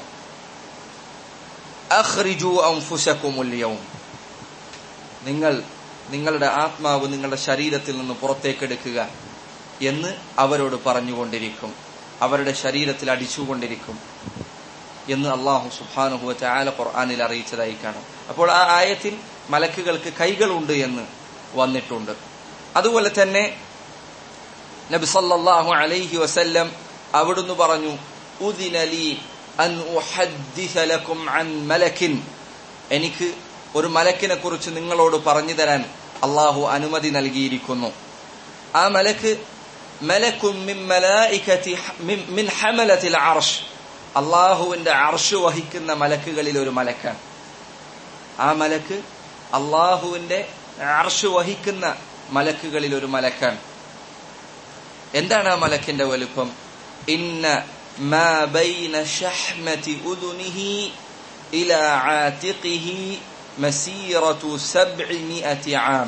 അഖ്രിജു അൻഫുസകുമുൽ യൗം നിങ്ങൾ നിങ്ങളുടെ ആത്മാവ് നിങ്ങളുടെ ശരീരത്തിൽ നിന്ന് പുറത്തേക്കെടുക്കുക എന്ന് അവരോട് പറഞ്ഞുകൊണ്ടിരിക്കും അവരുടെ ശരീരത്തിൽ അടിച്ചുകൊണ്ടിരിക്കും എന്ന് അള്ളാഹു സുബാനുഹുവ ചാല ഖുർആാനിൽ അറിയിച്ചതായി കാണാം അപ്പോൾ ആ ആയത്തിൽ മലക്കുകൾക്ക് കൈകളുണ്ട് എന്ന് വന്നിട്ടുണ്ട് അതുപോലെ തന്നെ നബി സല്ലല്ലാഹു അലൈഹി വസല്ലം അവിടുന്ന് പറഞ്ഞു ഉദിനലി അൻ ഉഹദ്ദിസ ലക്കും അൻ മലക്കിൻ എനിക്ക് ഒരു മലക്കിനെ കുറിച്ച് നിങ്ങളോട് പറഞ്ഞു തരാൻ അള്ളാഹു അനുമതി നൽകിയിരിക്കുന്നു ആ മലക്ക് മലക്കും മിൻ മലായികതി മിൻ ഹമലത്തിൽ അർഷ് അള്ളാഹുവിന്റെ അർഷ് വഹിക്കുന്ന മലക്കുകളിൽ ഒരു മലക്കാണ് ആ മലക്ക് അള്ളാഹുവിന്റെ അർഷ് വഹിക്കുന്ന മലക്കുകളിൽ ഒരു മലക്കാണ് എന്താണ് ആ മലക്കിന്റെ വലുപ്പം ഇന്ന ما بين شحمة أذنه إلى عاتقه مسيرة سبعمائة عام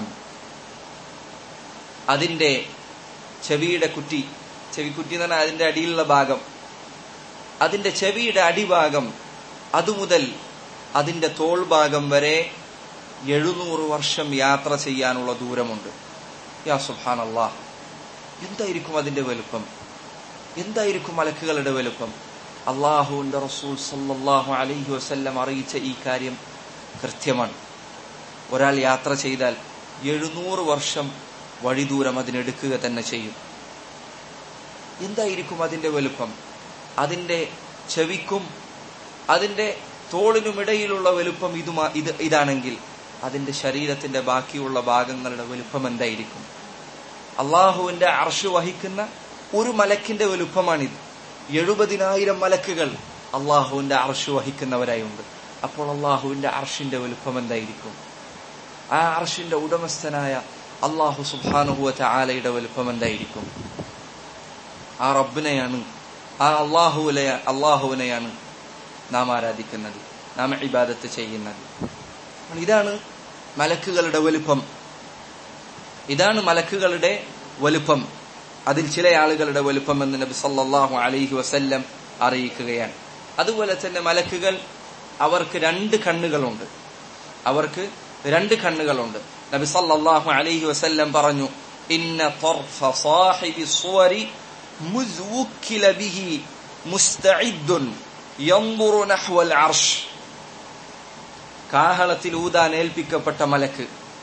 അതിന്റെ ചെവിയുടെ കുറ്റി ചെവിക്കുറ്റി എന്ന് പറഞ്ഞാൽ അതിന്റെ അടിയിലുള്ള ഭാഗം അതിന്റെ ചെവിയുടെ അടിഭാഗം അതുമുതൽ അതിന്റെ തോൾ ഭാഗം വരെ എഴുന്നൂറ് വർഷം യാത്ര ചെയ്യാനുള്ള ദൂരമുണ്ട് യാ സുഹാൻ അള്ളാഹ് എന്തായിരിക്കും അതിന്റെ വലുപ്പം എന്തായിരിക്കും മലക്കുകളുടെ വലുപ്പം അള്ളാഹുവിന്റെ റസൂൽ സല്ലാഹു അലൈഹി വസ്ല്ലം അറിയിച്ച ഈ കാര്യം കൃത്യമാണ് ഒരാൾ യാത്ര ചെയ്താൽ എഴുന്നൂറ് വർഷം വഴിദൂരം അതിനെടുക്കുക തന്നെ ചെയ്യും എന്തായിരിക്കും അതിന്റെ വലുപ്പം അതിന്റെ ചെവിക്കും അതിന്റെ തോളിനുമിടയിലുള്ള വലുപ്പം ഇതുമാ ഇത് ഇതാണെങ്കിൽ അതിന്റെ ശരീരത്തിന്റെ ബാക്കിയുള്ള ഭാഗങ്ങളുടെ വലുപ്പം എന്തായിരിക്കും അള്ളാഹുവിന്റെ അർഷ് വഹിക്കുന്ന ഒരു മലക്കിന്റെ വലുപ്പമാണിത് എഴുപതിനായിരം മലക്കുകൾ അള്ളാഹുവിന്റെ അർഷ് വഹിക്കുന്നവരായുണ്ട് അപ്പോൾ അള്ളാഹുവിന്റെ അർഷിന്റെ വലുപ്പം എന്തായിരിക്കും ആ അർഷിന്റെ ഉടമസ്ഥനായ അള്ളാഹു സുബാനുഹുവറ്റ ആലയുടെ വലുപ്പം എന്തായിരിക്കും ആ റബ്ബിനെയാണ് ആ അള്ളാഹുവിലെ അള്ളാഹുവിനെയാണ് നാം ആരാധിക്കുന്നത് നാം ഇബാദത്ത് ചെയ്യുന്നത് ഇതാണ് മലക്കുകളുടെ വലുപ്പം ഇതാണ് മലക്കുകളുടെ വലുപ്പം അതിൽ ചില ആളുകളുടെ വലുപ്പം എന്ന് നബി സല്ലല്ലാഹു അലൈഹി വസല്ലം അറിയിക്കുകയാണ് അതുപോലെ തന്നെ മലക്കുകൾ അവർക്ക് രണ്ട് കണ്ണുകളുണ്ട് അവർക്ക് രണ്ട് കണ്ണുകളുണ്ട് നബി സല്ലല്ലാഹു അലൈഹി വസല്ലം പറഞ്ഞു ഇന്ന طرف صاحب الصور مذ وكل به مستعد ينظر نحو العرش കാഹളത്തിൽ ഊതാൻ ഏൽപ്പിക്കപ്പെട്ട മലക്ക്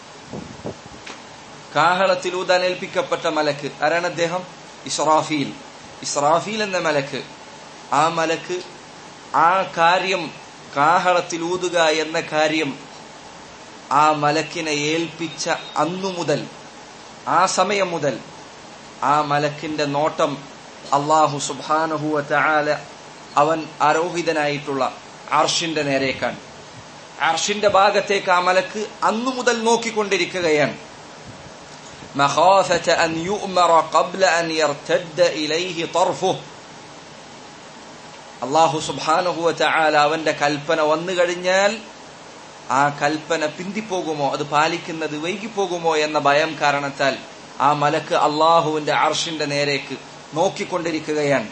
കാഹളത്തിൽ ഊതാൻ ഏൽപ്പിക്കപ്പെട്ട മലക്ക് ആരാണ് അദ്ദേഹം ഇസ്രാഫീൽ ഇസ്രാഫീൽ എന്ന മലക്ക് ആ മലക്ക് ആ കാര്യം കാഹളത്തിൽ ഊതുക എന്ന കാര്യം ആ മലക്കിനെ ഏൽപ്പിച്ച അന്നു മുതൽ ആ സമയം മുതൽ ആ മലക്കിന്റെ നോട്ടം അള്ളാഹു സുബാനഹുവ ചാല അവൻ ആരോഹിതനായിട്ടുള്ള അർഷിന്റെ നേരേക്കാണ് അർഷിന്റെ ഭാഗത്തേക്ക് ആ മലക്ക് അന്നു മുതൽ നോക്കിക്കൊണ്ടിരിക്കുകയാണ് مخافة أن يؤمر قبل أن يرتد إليه طرفه അള്ളാഹു സുബാനഹുവ ചാല അവന്റെ കൽപ്പന വന്നു കഴിഞ്ഞാൽ ആ കൽപ്പന പിന്തിപ്പോകുമോ അത് പാലിക്കുന്നത് വൈകിപ്പോകുമോ എന്ന ഭയം കാരണത്താൽ ആ മലക്ക് അള്ളാഹുവിന്റെ അർഷിന്റെ നേരേക്ക് നോക്കിക്കൊണ്ടിരിക്കുകയാണ്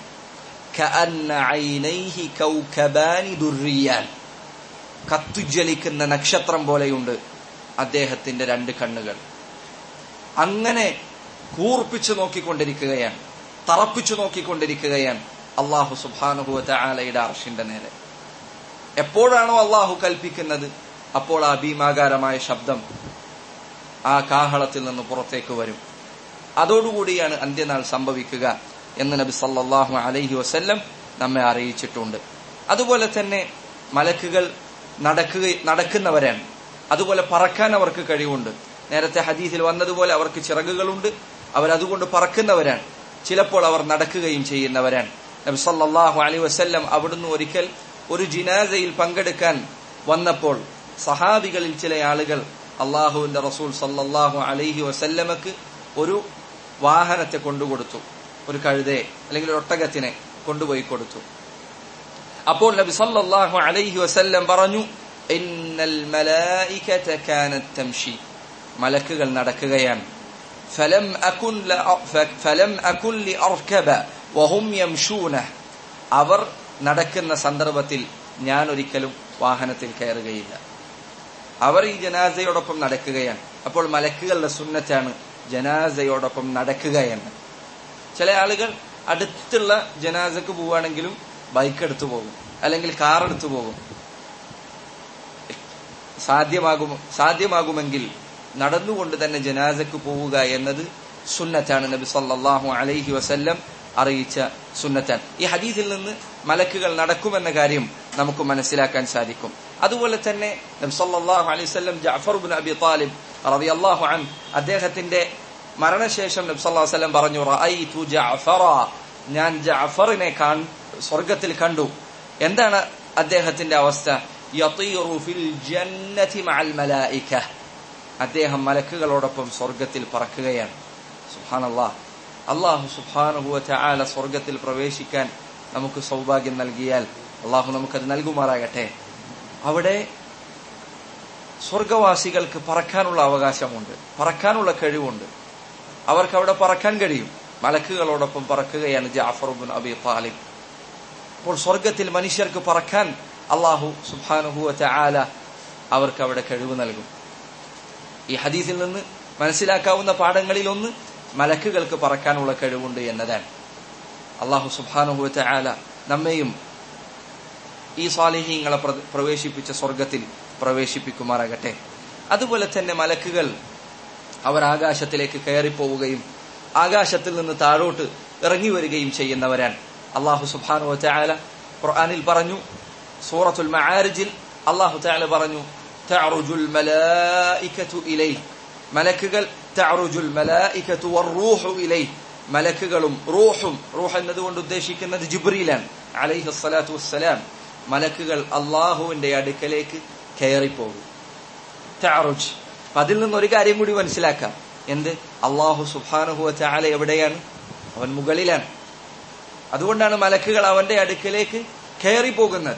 കത്തുജ്വലിക്കുന്ന നക്ഷത്രം പോലെയുണ്ട് അദ്ദേഹത്തിന്റെ രണ്ട് കണ്ണുകൾ അങ്ങനെ കൂർപ്പിച്ചു നോക്കിക്കൊണ്ടിരിക്കുകയാണ് തറപ്പിച്ചു നോക്കിക്കൊണ്ടിരിക്കുകയാണ് അള്ളാഹു സുബാനുഹുവ ആലയുടെ അർഷിന്റെ നേരെ എപ്പോഴാണോ അള്ളാഹു കൽപ്പിക്കുന്നത് അപ്പോൾ ആ ഭീമാകാരമായ ശബ്ദം ആ കാഹളത്തിൽ നിന്ന് പുറത്തേക്ക് വരും അതോടുകൂടിയാണ് അന്ത്യനാൾ സംഭവിക്കുക എന്ന് നബി സല്ലാഹു അലൈഹി വസല്ലം നമ്മെ അറിയിച്ചിട്ടുണ്ട് അതുപോലെ തന്നെ മലക്കുകൾ നടക്കുക നടക്കുന്നവരാണ് അതുപോലെ പറക്കാൻ അവർക്ക് കഴിവുണ്ട് നേരത്തെ ഹദീസിൽ വന്നതുപോലെ അവർക്ക് ചിറകുകളുണ്ട് അവരതുകൊണ്ട് പറക്കുന്നവരാണ് ചിലപ്പോൾ അവർ നടക്കുകയും ചെയ്യുന്നവരാണ് നബി സല്ലാഹു അലൈ വസല്ലം അവിടുന്ന് ഒരിക്കൽ ഒരു ജിനാസയിൽ പങ്കെടുക്കാൻ വന്നപ്പോൾ സഹാബികളിൽ ചില ആളുകൾ അള്ളാഹുവിന്റെ റസൂൽ സല്ലാഹു അലൈഹി വസല്ലമക്ക് ഒരു വാഹനത്തെ കൊണ്ടുകൊടുത്തു ഒരു കഴുതയെ അല്ലെങ്കിൽ ഒരു ഒട്ടകത്തിനെ കൊണ്ടുപോയി കൊടുത്തു അപ്പോൾ നബി സല്ലല്ലാഹു അലൈഹി വസല്ലം പറഞ്ഞു ഇന്നൽ മലായികത കാനത് തംഷി മലക്കുകൾ നടക്കുകയാണ് ഫലം അകുൻ ഫലം അകുൻ ലിഅർകബ വഹും യംശൂന അവർ നടക്കുന്ന സന്ദർഭത്തിൽ ഞാൻ ഒരിക്കലും വാഹനത്തിൽ കയറുകയില്ല അവർ ഈ ജനാസയോടൊപ്പം നടക്കുകയാണ് അപ്പോൾ മലക്കുകളുടെ സുന്നത്താണ് ജനാസയോടൊപ്പം നടക്കുക എന്ന് ചില ആളുകൾ അടുത്തുള്ള ജനാസക്ക് പോവുകയാണെങ്കിലും ബൈക്ക് എടുത്തു പോകും അല്ലെങ്കിൽ കാർ എടുത്തു പോകും സാധ്യമാകും സാധ്യമാകുമെങ്കിൽ നടന്നുകൊണ്ട് തന്നെ ജനാസക്ക് പോവുക എന്നത് സുന്നത്താണ് നബി സല്ലല്ലാഹു അലൈഹി വസല്ലം അറിയിച്ച സുന്നത്താണ് ഈ ഹദീസിൽ നിന്ന് മലക്കുകൾ നടക്കുമെന്ന കാര്യം നമുക്ക് മനസ്സിലാക്കാൻ സാധിക്കും അതുപോലെ തന്നെ നബി സല്ലല്ലാഹു അലൈഹി വസല്ലം ജഅഫർ ഇബ്നു അബി താലിബ് റളിയല്ലാഹു അൻ അദ്ദേഹത്തിന്റെ മരണശേഷം നബി സല്ലല്ലാഹു അലൈഹി വസല്ലം പറഞ്ഞു റഅയ്തു ജഅഫറ ഞാൻ ജഅഫറിനെ കാൺ സ്വർഗത്തിൽ കണ്ടു എന്താണ് അദ്ദേഹത്തിന്റെ അവസ്ഥ യതീറു ഫിൽ ജന്നതി മഅൽ മലായിക അദ്ദേഹം മലക്കുകളോടൊപ്പം സ്വർഗത്തിൽ പറക്കുകയാണ് സുബ്ഹാനല്ലാഹ് അള്ളാഹു സുബ്ഹാനഹു തആല സ്വർഗത്തിൽ പ്രവേശിക്കാൻ നമുക്ക് സൗഭാഗ്യം നൽകിയാൽ അള്ളാഹു നമുക്കത് നൽകുമാറാകട്ടെ അവിടെ സ്വർഗവാസികൾക്ക് പറക്കാനുള്ള അവകാശമുണ്ട് പറക്കാനുള്ള കഴിവുണ്ട് അവർക്ക് അവിടെ പറക്കാൻ കഴിയും മലക്കുകളോടൊപ്പം പറക്കുകയാണ് ജാഫറുബുൻ അബി താലിബ് അപ്പോൾ സ്വർഗത്തിൽ മനുഷ്യർക്ക് പറക്കാൻ അള്ളാഹു സുബാനുഹുവ ആല അവർക്ക് അവിടെ കഴിവ് നൽകും ഈ ഹദീസിൽ നിന്ന് മനസ്സിലാക്കാവുന്ന പാഠങ്ങളിൽ ഒന്ന് മലക്കുകൾക്ക് പറക്കാനുള്ള കഴിവുണ്ട് എന്നതാണ് അള്ളാഹു സുബാനുഹുവ ആല നമ്മെയും ഈ സ്വാലിഹീങ്ങളെ പ്രവേശിപ്പിച്ച സ്വർഗത്തിൽ പ്രവേശിപ്പിക്കുമാറാകട്ടെ അതുപോലെ തന്നെ മലക്കുകൾ അവർ ആകാശത്തിലേക്ക് കയറിപ്പോവുകയും ആകാശത്തിൽ നിന്ന് താഴോട്ട് ഇറങ്ങി വരികയും ചെയ്യുന്നവരാണ് അള്ളാഹു സുബാനു ചായാല ഖുർആാനിൽ പറഞ്ഞു സൂറത്തുൽ മആരിജിൽ അള്ളാഹു ചായാല പറഞ്ഞു തഅറുജുൽ മലായികതു ഇലൈഹി മലക്കുകൾ തഅറുജുൽ മലായികതു വറൂഹു ഇലൈഹി മലക്കുകളും റൂഹും റൂഹ് എന്നതുകൊണ്ട് ഉദ്ദേശിക്കുന്നത് ജിബ്രീലാണ് അലൈഹി സ്വലാത്തു വസ്സലാം മലക്കുകൾ അള്ളാഹുവിന്റെ അടുക്കലേക്ക് കയറിപ്പോകും തഅറുജ് അതിൽ നിന്ന് ഒരു കാര്യം കൂടി മനസ്സിലാക്കാം എന്ത് അള്ളാഹു സുബാനുഹുവ ചാല എവിടെയാണ് അവൻ മുകളിലാണ് അതുകൊണ്ടാണ് മലക്കുകൾ അവന്റെ അടുക്കലേക്ക് കയറി പോകുന്നത്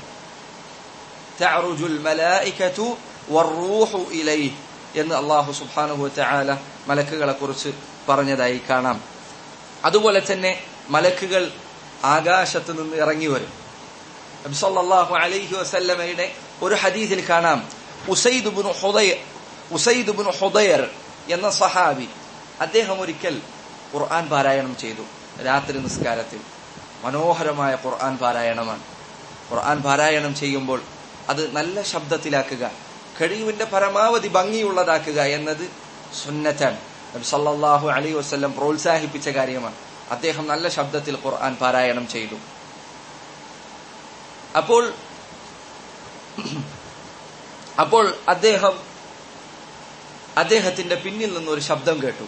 എന്ന് അള്ളാഹു സുബാനുഹു ചാല മലക്കുകളെ കുറിച്ച് പറഞ്ഞതായി കാണാം അതുപോലെ തന്നെ മലക്കുകൾ ആകാശത്ത് നിന്ന് ഇറങ്ങി വരും നബ്സല്ലാഹു അലൈഹി വസല്ലമയുടെ ഒരു ഹദീസിൽ കാണാം ഉസൈദ് ഹുദയ ഉസൈദ് ഹുദയർ എന്ന സഹാബി അദ്ദേഹം ഒരിക്കൽ ഖുർആൻ പാരായണം ചെയ്തു രാത്രി നിസ്കാരത്തിൽ മനോഹരമായ ഖുർആൻ പാരായണമാണ് ഖുർആൻ പാരായണം ചെയ്യുമ്പോൾ അത് നല്ല ശബ്ദത്തിലാക്കുക കഴിവിന്റെ പരമാവധി ഭംഗിയുള്ളതാക്കുക എന്നത് സുന്നത്താണ് നബി സല്ലല്ലാഹു അലൈഹി വസല്ലം പ്രോത്സാഹിപ്പിച്ച കാര്യമാണ് അദ്ദേഹം നല്ല ശബ്ദത്തിൽ ഖുർആൻ പാരായണം ചെയ്തു അപ്പോൾ അപ്പോൾ അദ്ദേഹം അദ്ദേഹത്തിന്റെ പിന്നിൽ നിന്ന് ഒരു ശബ്ദം കേട്ടു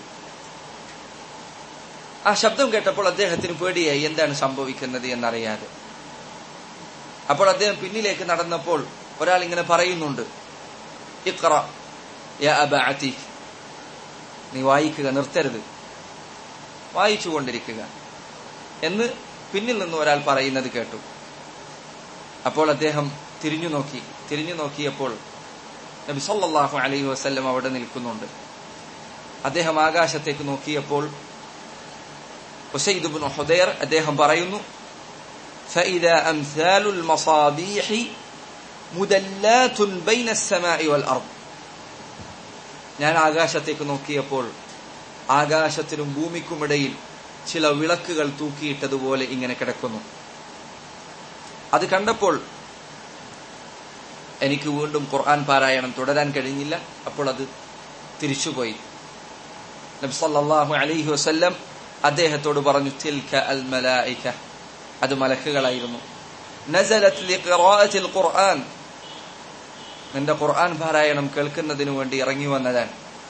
ആ ശബ്ദം കേട്ടപ്പോൾ അദ്ദേഹത്തിന് പേടിയായി എന്താണ് സംഭവിക്കുന്നത് എന്നറിയാതെ അപ്പോൾ അദ്ദേഹം പിന്നിലേക്ക് നടന്നപ്പോൾ ഒരാൾ ഇങ്ങനെ പറയുന്നുണ്ട് ഇഖ്റ യാ അബ അതീഖ് നീ വായിക്കുക നിർത്തരുത് വായിച്ചു കൊണ്ടിരിക്കുക എന്ന് പിന്നിൽ നിന്ന് ഒരാൾ പറയുന്നത് കേട്ടു അപ്പോൾ അദ്ദേഹം തിരിഞ്ഞു നോക്കി തിരിഞ്ഞു നോക്കിയപ്പോൾ നബി സല്ലല്ലാഹു അലൈഹി വസല്ലം അവിടെ നിൽക്കുന്നുണ്ട് അദ്ദേഹം ആകാശത്തേക്ക് നോക്കിയപ്പോൾ ഉസൈദ് ഇബ്നു ഹുദൈർ അദ്ദേഹം പറയുന്നു فإذا أمثال المصابيح مدلات بين السماء والأرض ഞാൻ ആകാശത്തേക്ക് നോക്കിയപ്പോൾ ആകാശത്തിനും ഭൂമിക്കുമിടയിൽ ചില വിളക്കുകൾ തൂക്കിയിട്ടതുപോലെ ഇങ്ങനെ കിടക്കുന്നു അത് കണ്ടപ്പോൾ എനിക്ക് വീണ്ടും ഖുർആൻ പാരായണം തുടരാൻ കഴിഞ്ഞില്ല അപ്പോൾ അത് തിരിച്ചുപോയി നബ്സല്ലാഹു അലൈഹി വസല്ലം അദ്ദേഹത്തോട് പറഞ്ഞു തിൽക അൽ മലായിക അത് മലക്കുകളായിരുന്നു നസലത് ലിഖിറാഅത്തിൽ ഖുർആൻ നിന്റെ ഖുർആൻ പാരായണം കേൾക്കുന്നതിനു വേണ്ടി ഇറങ്ങി വന്നതാണ്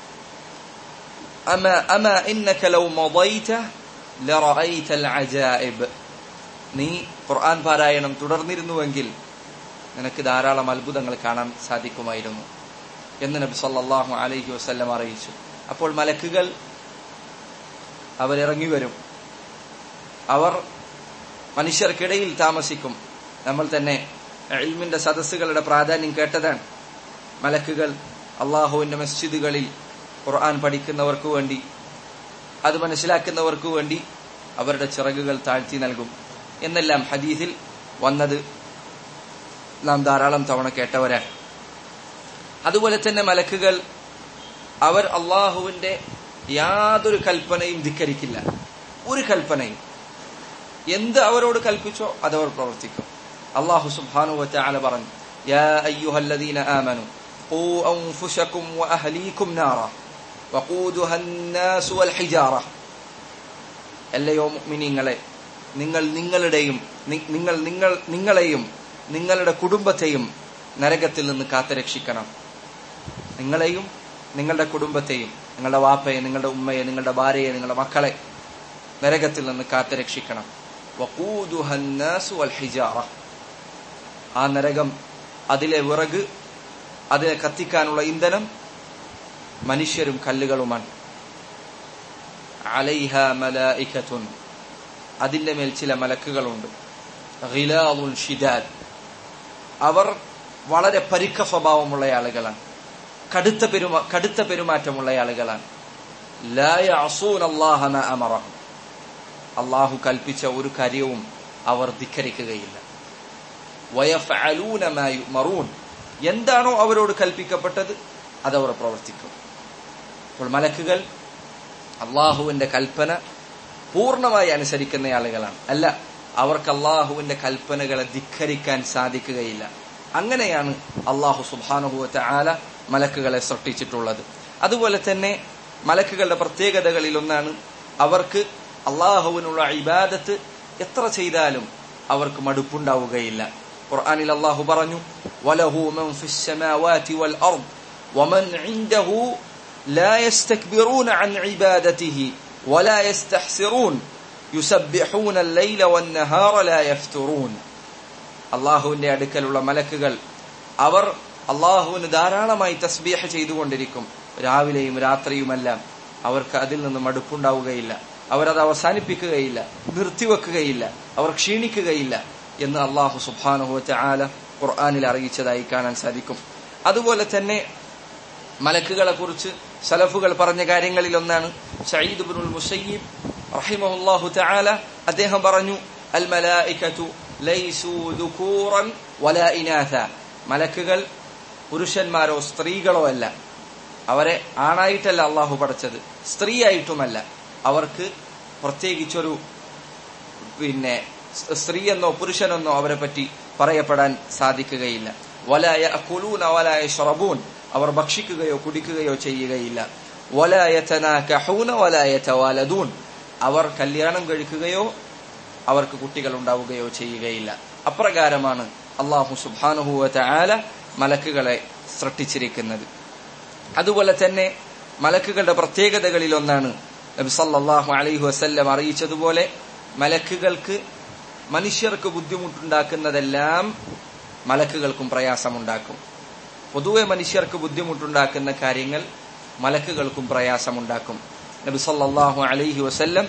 അമ അമ ഇന്നക ലൗ മദൈത ലറഅയ്ത അൽ അജായിബ് നീ ഖുർആൻ പാരായണം തുടർന്നിരുന്നുവെങ്കിൽ നിനക്ക് ധാരാളം അത്ഭുതങ്ങൾ കാണാൻ സാധിക്കുമായിരുന്നു എന്ന് നബി സല്ലല്ലാഹു അലൈഹി വസല്ലം അറിയിച്ചു അപ്പോൾ മലക്കുകൾ അവരിറങ്ങി വരും അവർ മനുഷ്യർക്കിടയിൽ താമസിക്കും നമ്മൾ തന്നെ ഇൽമിന്റെ സദസ്സുകളുടെ പ്രാധാന്യം കേട്ടതാണ് മലക്കുകൾ അള്ളാഹുവിന്റെ മസ്ജിദുകളിൽ ഖുർആൻ പഠിക്കുന്നവർക്ക് വേണ്ടി അത് മനസ്സിലാക്കുന്നവർക്ക് വേണ്ടി അവരുടെ ചിറകുകൾ താഴ്ത്തി നൽകും എന്നെല്ലാം ഹദീസിൽ വന്നത് നാം ധാരാളം തവണ കേട്ടവരാണ് അതുപോലെ തന്നെ മലക്കുകൾ അവർ അള്ളാഹുവിന്റെ യാതൊരു കൽപ്പനയും ധിക്കരിക്കില്ല ഒരു കൽപ്പനയും എന്ത് അവരോട് കൽപ്പിച്ചോ അതവർ പ്രവർത്തിക്കും അള്ളാഹു സുബ്ഹാനു വതആല പറഞ്ഞു യാ അയ്യുഹല്ലദീന ആമനു ഖൂ അൻഫുസകും വഅഹ്ലീകും നാറ വഖൂദുഹ الناس والحجارة അല്ലയോ മുഅ്മിനീങ്ങളെ നിങ്ങൾ നിങ്ങളുടെയും നിങ്ങൾ നിങ്ങൾ നിങ്ങളെയും നിങ്ങളുടെ കുടുംബത്തെയും നരകത്തിൽ നിന്ന് കാത്തുരക്ഷിക്കണം നിങ്ങളെയും നിങ്ങളുടെ കുടുംബത്തെയും നിങ്ങളുടെ വാപ്പയെ നിങ്ങളുടെ ഉമ്മയെ നിങ്ങളുടെ ഭാര്യയെ നിങ്ങളുടെ മക്കളെ നരകത്തിൽ നിന്ന് കാത്തുരക്ഷിക്കണം വഖൂദുഹ الناس والحجارة ആ നരകം അതിലെ വിറക് അതിനെ കത്തിക്കാനുള്ള ഇന്ധനം മനുഷ്യരും കല്ലുകളുമാണ് അലൈഹ മലായിക്കത്തുൻ അതിന്റെ മേൽ ചില മലക്കുകളുണ്ട് ഗിലാദുൽ ഷിദാദ് അവർ വളരെ പരുക്ക സ്വഭാവമുള്ള ആളുകളാണ് കടുത്ത പെരുമാ കടുത്ത പെരുമാറ്റമുള്ള ആളുകളാണ് ലാ യഅസൂന അല്ലാഹ മാ അമറഹും അള്ളാഹു കൽപ്പിച്ച ഒരു കാര്യവും അവർ ധിക്കരിക്കുകയില്ല വയഫഅലൂന മാ യുമറൂൻ എന്താണോ അവരോട് കൽപ്പിക്കപ്പെട്ടത് അതവർ പ്രവർത്തിക്കും അപ്പോൾ മലക്കുകൾ അള്ളാഹുവിന്റെ കൽപ്പന പൂർണ്ണമായി അനുസരിക്കുന്ന ആളുകളാണ് അല്ല അവർക്ക് അള്ളാഹുവിന്റെ കൽപ്പനകളെ ധിക്കരിക്കാൻ സാധിക്കുകയില്ല അങ്ങനെയാണ് അള്ളാഹു സുബാനുഭവത്തെ ആല മലക്കുകളെ സൃഷ്ടിച്ചിട്ടുള്ളത് അതുപോലെ തന്നെ മലക്കുകളുടെ പ്രത്യേകതകളിൽ ഒന്നാണ് അവർക്ക് അള്ളാഹുവിനുള്ള ഇബാദത്ത് എത്ര ചെയ്താലും അവർക്ക് മടുപ്പുണ്ടാവുകയില്ല ഖുർആനിൽ അള്ളാഹു പറഞ്ഞു വലഹു മൻ ഫിസ് സമാവാതി വൽ അർദ് വമൻ ഇൻദഹു لا يستكبرون عن عبادته ولا يستحسرون يسبحون الليل والنهار لا يفترون അള്ളാഹുവിന്റെ അടുക്കലുള്ള മലക്കുകൾ അവർ അള്ളാഹുവിന് ധാരാളമായി തസ്ബീഹ് ചെയ്തുകൊണ്ടിരിക്കും രാവിലെയും രാത്രിയുമെല്ലാം അവർക്ക് അതിൽ നിന്ന് മടുപ്പുണ്ടാവുകയില്ല അവരത് അവസാനിപ്പിക്കുകയില്ല നിർത്തിവെക്കുകയില്ല അവർ ക്ഷീണിക്കുകയില്ല എന്ന് അള്ളാഹു സുബാനുഹുവറ്റ ആല ഖുർആാനിൽ അറിയിച്ചതായി കാണാൻ സാധിക്കും അതുപോലെ തന്നെ മലക്കുകളെ കുറിച്ച് സലഫുകൾ പറഞ്ഞ കാര്യങ്ങളിൽ ഒന്നാണ് സയ്യിദ് ബിനുൽ മുസയ്യിബ് റഹിമഹുല്ലാഹു തആല അദ്ദേഹം പറഞ്ഞു അൽ മലായികതു ലൈസു ദുകൂറൻ വലാ ഇനാഥ മലക്കുകൾ പുരുഷന്മാരോ സ്ത്രീകളോ അല്ല അവരെ ആണായിട്ടല്ല അള്ളാഹു പഠിച്ചത് സ്ത്രീയായിട്ടുമല്ല അവർക്ക് പ്രത്യേകിച്ചൊരു പിന്നെ സ്ത്രീയെന്നോ പുരുഷനെന്നോ അവരെ പറ്റി പറയപ്പെടാൻ സാധിക്കുകയില്ല വലായ അക്കുലൂന വലായ ഷറബൂൻ അവർ ഭക്ഷിക്കുകയോ കുടിക്കുകയോ ചെയ്യുകയില്ല വലായതനാകഹൂന വലായതവാലദൂൻ അവർ കല്യാണം കഴിക്കുകയോ അവർക്ക് കുട്ടികൾ ഉണ്ടാവുകയോ ചെയ്യുകയില്ല അപ്രകാരമാണ് അള്ളാഹു സുബാനുഹുവ ആല മലക്കുകളെ സൃഷ്ടിച്ചിരിക്കുന്നത് അതുപോലെ തന്നെ മലക്കുകളുടെ പ്രത്യേകതകളിൽ ഒന്നാണ് നബി സല്ലല്ലാഹു അലൈഹി വസല്ലം അറിയിച്ചതുപോലെ മലക്കുകൾക്ക് മനുഷ്യർക്ക് ബുദ്ധിമുട്ടുണ്ടാക്കുന്നതെല്ലാം മലക്കുകൾക്കും പ്രയാസമുണ്ടാക്കും പൊതുവെ മനുഷ്യർക്ക് ബുദ്ധിമുട്ടുണ്ടാക്കുന്ന കാര്യങ്ങൾ മലക്കുകൾക്കും പ്രയാസമുണ്ടാക്കും നബി സല്ലല്ലാഹു അലൈഹി വസല്ലം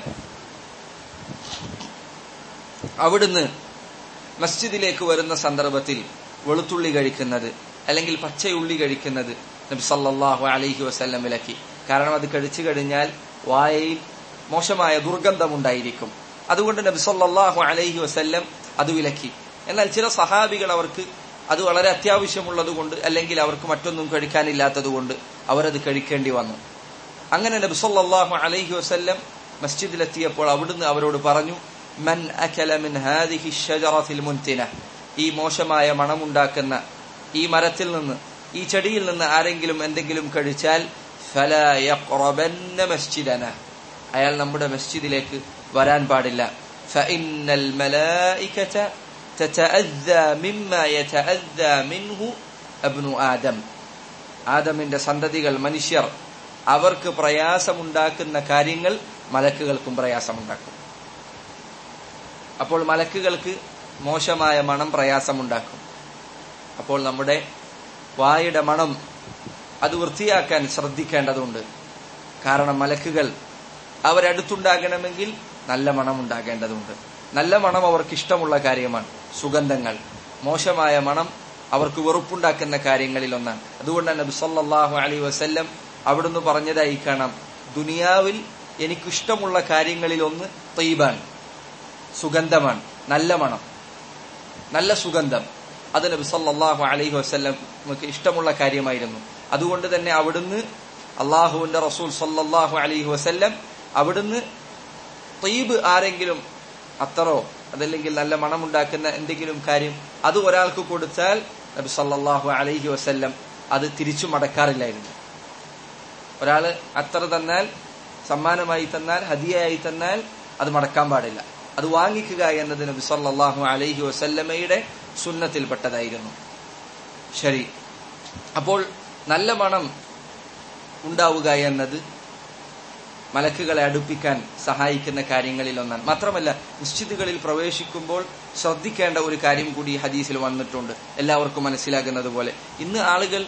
അവിടുന്ന് മസ്ജിദിലേക്ക് വരുന്ന സന്ദർഭത്തിൽ വെളുത്തുള്ളി കഴിക്കുന്നത് അല്ലെങ്കിൽ പച്ചയുള്ളി കഴിക്കുന്നത് നബി സല്ലല്ലാഹു അലൈഹി വസല്ലം വിലക്കി കാരണം അത് കഴിച്ചു കഴിഞ്ഞാൽ വായയിൽ മോശമായ ദുർഗന്ധമുണ്ടായിരിക്കും അതുകൊണ്ട് നബി സല്ലല്ലാഹു അലൈഹി വസല്ലം അത് വിലക്കി എന്നാൽ ചില സഹാബികൾ അവർക്ക് അത് വളരെ അത്യാവശ്യമുള്ളത് കൊണ്ട് അല്ലെങ്കിൽ അവർക്ക് മറ്റൊന്നും കഴിക്കാനില്ലാത്തത് കൊണ്ട് അവരത് കഴിക്കേണ്ടി വന്നു അങ്ങനെ നബി സല്ലല്ലാഹു അലൈഹി വസല്ലം മസ്ജിദിലെത്തിയപ്പോൾ അവിടുന്ന് അവരോട് പറഞ്ഞു മൻ അകല മിൻ ഹാദിഹി ഷജറത്തിൽ മുൻതിന ഈ മോശമായ മണമുണ്ടാക്കുന്ന ഈ മരത്തിൽ നിന്ന് ഈ ചെടിയിൽ നിന്ന് ആരെങ്കിലും എന്തെങ്കിലും കഴിച്ചാൽ ഫലാ യഖ്റബന്ന മസ്ജിദന അയാൾ നമ്മുടെ മസ്ജിദിലേക്ക് വരാൻ പാടില്ല ഫഇന്നൽ മലായികത തതഅദ്ദാ മിമ്മാ യതഅദ്ദാ മിൻഹു അബ്നു ആദം ആദമിന്റെ സന്തതികൾ മനുഷ്യർ അവർക്ക് പ്രയാസമുണ്ടാക്കുന്ന കാര്യങ്ങൾ മലക്കുകൾക്കും പ്രയാസമുണ്ടാക്കും അപ്പോൾ മലക്കുകൾക്ക് മോശമായ മണം പ്രയാസമുണ്ടാക്കും അപ്പോൾ നമ്മുടെ വായുടെ മണം അത് വൃത്തിയാക്കാൻ ശ്രദ്ധിക്കേണ്ടതുണ്ട് കാരണം മലക്കുകൾ അവരടുത്തുണ്ടാകണമെങ്കിൽ നല്ല മണം ഉണ്ടാകേണ്ടതുണ്ട് നല്ല മണം അവർക്ക് ഇഷ്ടമുള്ള കാര്യമാണ് സുഗന്ധങ്ങൾ മോശമായ മണം അവർക്ക് വെറുപ്പുണ്ടാക്കുന്ന കാര്യങ്ങളിൽ ഒന്നാണ് അതുകൊണ്ടാണ് നബി സല്ലല്ലാഹു അലൈഹി വസല്ലം അവിടുന്ന് പറഞ്ഞതായി കാണാം ദുനിയാവിൽ എനിക്കിഷ്ടമുള്ള കാര്യങ്ങളിൽ ഒന്ന് തയ്യബാണ് സുഗന്ധമാണ് നല്ല മണം നല്ല സുഗന്ധം അത് നബി സല്ലല്ലാഹു അലൈഹി വസല്ലം നമുക്ക് ഇഷ്ടമുള്ള കാര്യമായിരുന്നു അതുകൊണ്ട് തന്നെ അവിടുന്ന് അള്ളാഹുവിന്റെ റസൂൽ സല്ലല്ലാഹു അലൈഹി വസല്ലം അവിടുന്ന് തയ്യബ് ആരെങ്കിലും അത്തറോ അതല്ലെങ്കിൽ നല്ല മണമുണ്ടാക്കുന്ന എന്തെങ്കിലും കാര്യം അത് ഒരാൾക്ക് കൊടുത്താൽ നബി സല്ലല്ലാഹു അലൈഹി വസല്ലം അത് തിരിച്ചു മടക്കാറില്ലായിരുന്നു ഒരാള് അത്തറ തന്നാൽ സമ്മാനമായി തന്നാൽ ഹദിയയായി തന്നാൽ അത് മടക്കാൻ പാടില്ല അത് വാങ്ങിക്കുക എന്നത് നബി സല്ലല്ലാഹു അലൈഹി വസല്ലമയുടെ സുന്നത്തിൽപ്പെട്ടതായിരുന്നു ശരി അപ്പോൾ നല്ല മണം ഉണ്ടാവുക എന്നത് മലക്കുകളെ അടുപ്പിക്കാൻ സഹായിക്കുന്ന കാര്യങ്ങളിൽ ഒന്നാണ് മാത്രമല്ല നിശ്ചിതുകളിൽ പ്രവേശിക്കുമ്പോൾ ശ്രദ്ധിക്കേണ്ട ഒരു കാര്യം കൂടി ഹദീസിൽ വന്നിട്ടുണ്ട് എല്ലാവർക്കും മനസ്സിലാകുന്നത് പോലെ ഇന്ന് ആളുകൾ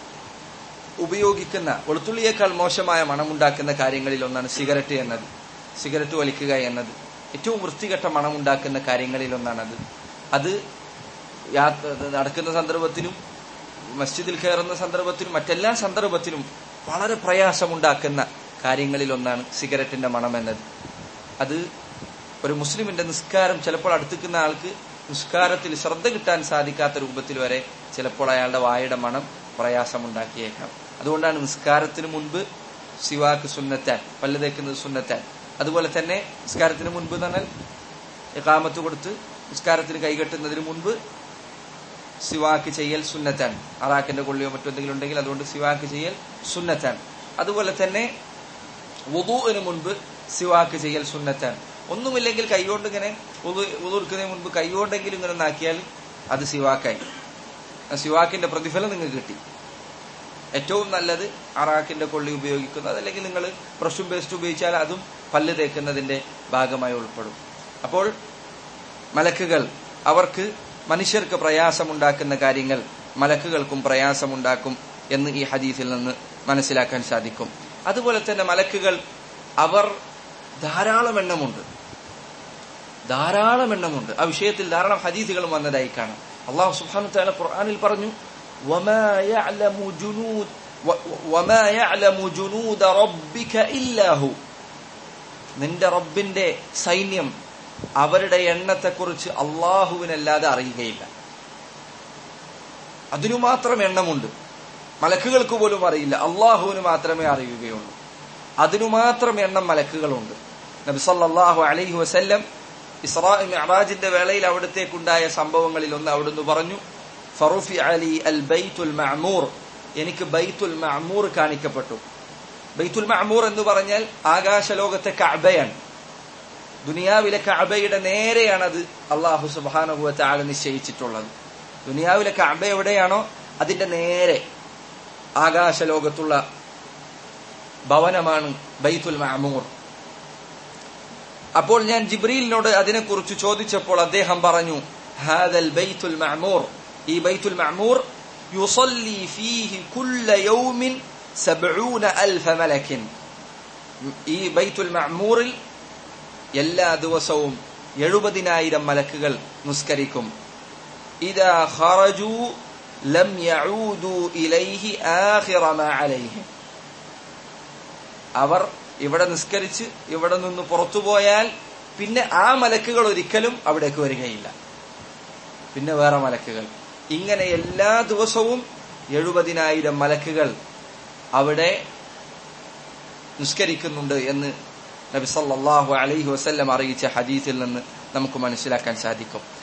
ഉപയോഗിക്കുന്ന വെളുത്തുള്ളിയേക്കാൾ മോശമായ മണമുണ്ടാക്കുന്ന കാര്യങ്ങളിൽ ഒന്നാണ് സിഗരറ്റ് എന്നത് സിഗരറ്റ് വലിക്കുക എന്നത് ഏറ്റവും വൃത്തികെട്ട മണമുണ്ടാക്കുന്ന കാര്യങ്ങളിൽ ഒന്നാണത് അത് യാത്ര നടക്കുന്ന സന്ദർഭത്തിലും മസ്ജിദിൽ കയറുന്ന സന്ദർഭത്തിലും മറ്റെല്ലാ സന്ദർഭത്തിലും വളരെ പ്രയാസമുണ്ടാക്കുന്ന കാര്യങ്ങളിൽ ഒന്നാണ് സിഗരറ്റിന്റെ മണം എന്നത് അത് ഒരു മുസ്ലിമിന്റെ നിസ്കാരം ചിലപ്പോൾ അടുത്തിക്കുന്ന ആൾക്ക് നിസ്കാരത്തിൽ ശ്രദ്ധ കിട്ടാൻ സാധിക്കാത്ത രൂപത്തിൽ വരെ ചിലപ്പോൾ അയാളുടെ വായുടെ മണം പ്രയാസമുണ്ടാക്കിയേക്കാം അതുകൊണ്ടാണ് നിസ്കാരത്തിന് മുൻപ് സിവാക്ക് സുന്നത്താൻ പല്ല് തേക്കുന്നത് സുന്നത്താൻ അതുപോലെ തന്നെ നിസ്കാരത്തിന് മുൻപ് എന്ന് പറഞ്ഞാൽ ഇക്കാമത്ത് കൊടുത്ത് നിസ്കാരത്തിന് കൈകെട്ടുന്നതിന് മുൻപ് സിവാക്ക് ചെയ്യൽ സുന്നത്താൻ അറാക്കിന്റെ കൊള്ളിയോ മറ്റെന്തെങ്കിലും ഉണ്ടെങ്കിൽ അതുകൊണ്ട് സിവാക്ക് ചെയ്യൽ സുന്നത്താൻ അതുപോലെ തന്നെ വുദൂവിന് മുൻപ് സിവാക്ക് ചെയ്യൽ സുന്നത്താൻ ഒന്നുമില്ലെങ്കിൽ കൈകൊണ്ട് ഇങ്ങനെ ഉതുർക്കുന്നതിന് മുൻപ് കൈകൊണ്ടെങ്കിലും ഇങ്ങനെ ഒന്നാക്കിയാൽ അത് സിവാക്കായി സിവാക്കിന്റെ പ്രതിഫലം നിങ്ങൾക്ക് കിട്ടി ഏറ്റവും നല്ലത് അറാക്കിന്റെ കൊള്ളി ഉപയോഗിക്കുന്നത് അല്ലെങ്കിൽ നിങ്ങൾ ബ്രഷും പേസ്റ്റ് ഉപയോഗിച്ചാൽ അതും പല്ല് തേക്കുന്നതിന്റെ ഭാഗമായി ഉൾപ്പെടും അപ്പോൾ മലക്കുകൾ അവർക്ക് മനുഷ്യർക്ക് പ്രയാസമുണ്ടാക്കുന്ന കാര്യങ്ങൾ മലക്കുകൾക്കും പ്രയാസമുണ്ടാക്കും എന്ന് ഈ ഹദീസിൽ നിന്ന് മനസ്സിലാക്കാൻ സാധിക്കും അതുപോലെ തന്നെ മലക്കുകൾ അവർ ധാരാളം എണ്ണമുണ്ട് ധാരാളം എണ്ണമുണ്ട് ആ വിഷയത്തിൽ ധാരാളം ഹദീസുകളും വന്നതായി കാണാം അള്ളാഹു സുബ്ഹാനഹു തആല ഖുർആനിൽ പറഞ്ഞു വമാ യഅലമു ജുനൂദ് വമാ യഅലമു ജുനൂദ റബ്ബിക ഇല്ലാ ഹു നിന്റെ റബ്ബിന്റെ സൈന്യം അവരുടെ എണ്ണത്തെക്കുറിച്ച് അള്ളാഹുവിനല്ലാതെ അറിയുകയില്ല അതിനു മാത്രം എണ്ണമുണ്ട് മലക്കുകൾക്ക് പോലും അറിയില്ല അള്ളാഹുവിന് മാത്രമേ അറിയുകയുള്ളൂ അതിനു മാത്രം എണ്ണം മലക്കുകളുണ്ട് നബി സല്ലല്ലാഹു അലൈഹി വസല്ലം ഇസ്രാ മിഅ്റാജിന്റെ വേളയിൽ അവിടത്തേക്കുണ്ടായ സംഭവങ്ങളിൽ ഒന്ന് അവിടുന്ന് പറഞ്ഞു ഫറുഫി അലി അൽ ബൈത്തുൽ മഅമൂർ എനിക്ക് ബൈത്തുൽ മഅമൂർ കാണിക്കപ്പെട്ടു ബൈത്തുൽ മഅമൂർ എന്ന് പറഞ്ഞാൽ ആകാശലോകത്തെ കഅബയാണ് ദുനിയാവിലെ കഅബയുടെ നേരെയാണ് അത് അള്ളാഹു സുബ്ഹാനഹു വതആല നിശ്ചയിച്ചിട്ടുള്ളത് ദുനിയാവിലെ കഅബ എവിടെയാണോ അതിന്റെ നേരെ ആകാശലോകത്തുള്ള ഭവനമാണ് ബൈത്തുൽ മഅമൂർ അപ്പോൾ ഞാൻ ജിബ്രീലിനോട് അതിനെക്കുറിച്ച് ചോദിച്ചപ്പോൾ അദ്ദേഹം പറഞ്ഞു ഹാദൽ ബൈത്തുൽ മഅമൂർ ഈ ബൈത്തുൽ മഅമൂർ യുസല്ലി ഫീഹി കുല്ല യൗമിൻ സബ്ഊന അൽഫ മലക്കിൻ ഈ ബൈത്തുൽ മഅമൂറിൽ എല്ലാ ദിവസവും എഴുപതിനായിരം മലക്കുകൾ നിസ്കരിക്കും ഇതാ ഖറജു ലം യഊദു ഇലൈഹി ആഖിറ മാ അലൈഹിം അവർ ഇവിടെ നിസ്കരിച്ച് ഇവിടെ നിന്ന് പുറത്തുപോയാൽ പിന്നെ ആ മലക്കുകൾ ഒരിക്കലും അവിടേക്ക് വരികയില്ല പിന്നെ വേറെ മലക്കുകൾ ഇങ്ങനെ എല്ലാ ദിവസവും എഴുപതിനായിരം മലക്കുകൾ അവിടെ നിസ്കരിക്കുന്നുണ്ട് എന്ന് നബി സല്ലല്ലാഹു അലൈഹി വസല്ലം അറിയിച്ച ഹദീസിൽ നിന്ന് നമുക്ക് മനസ്സിലാക്കാൻ സാധിക്കും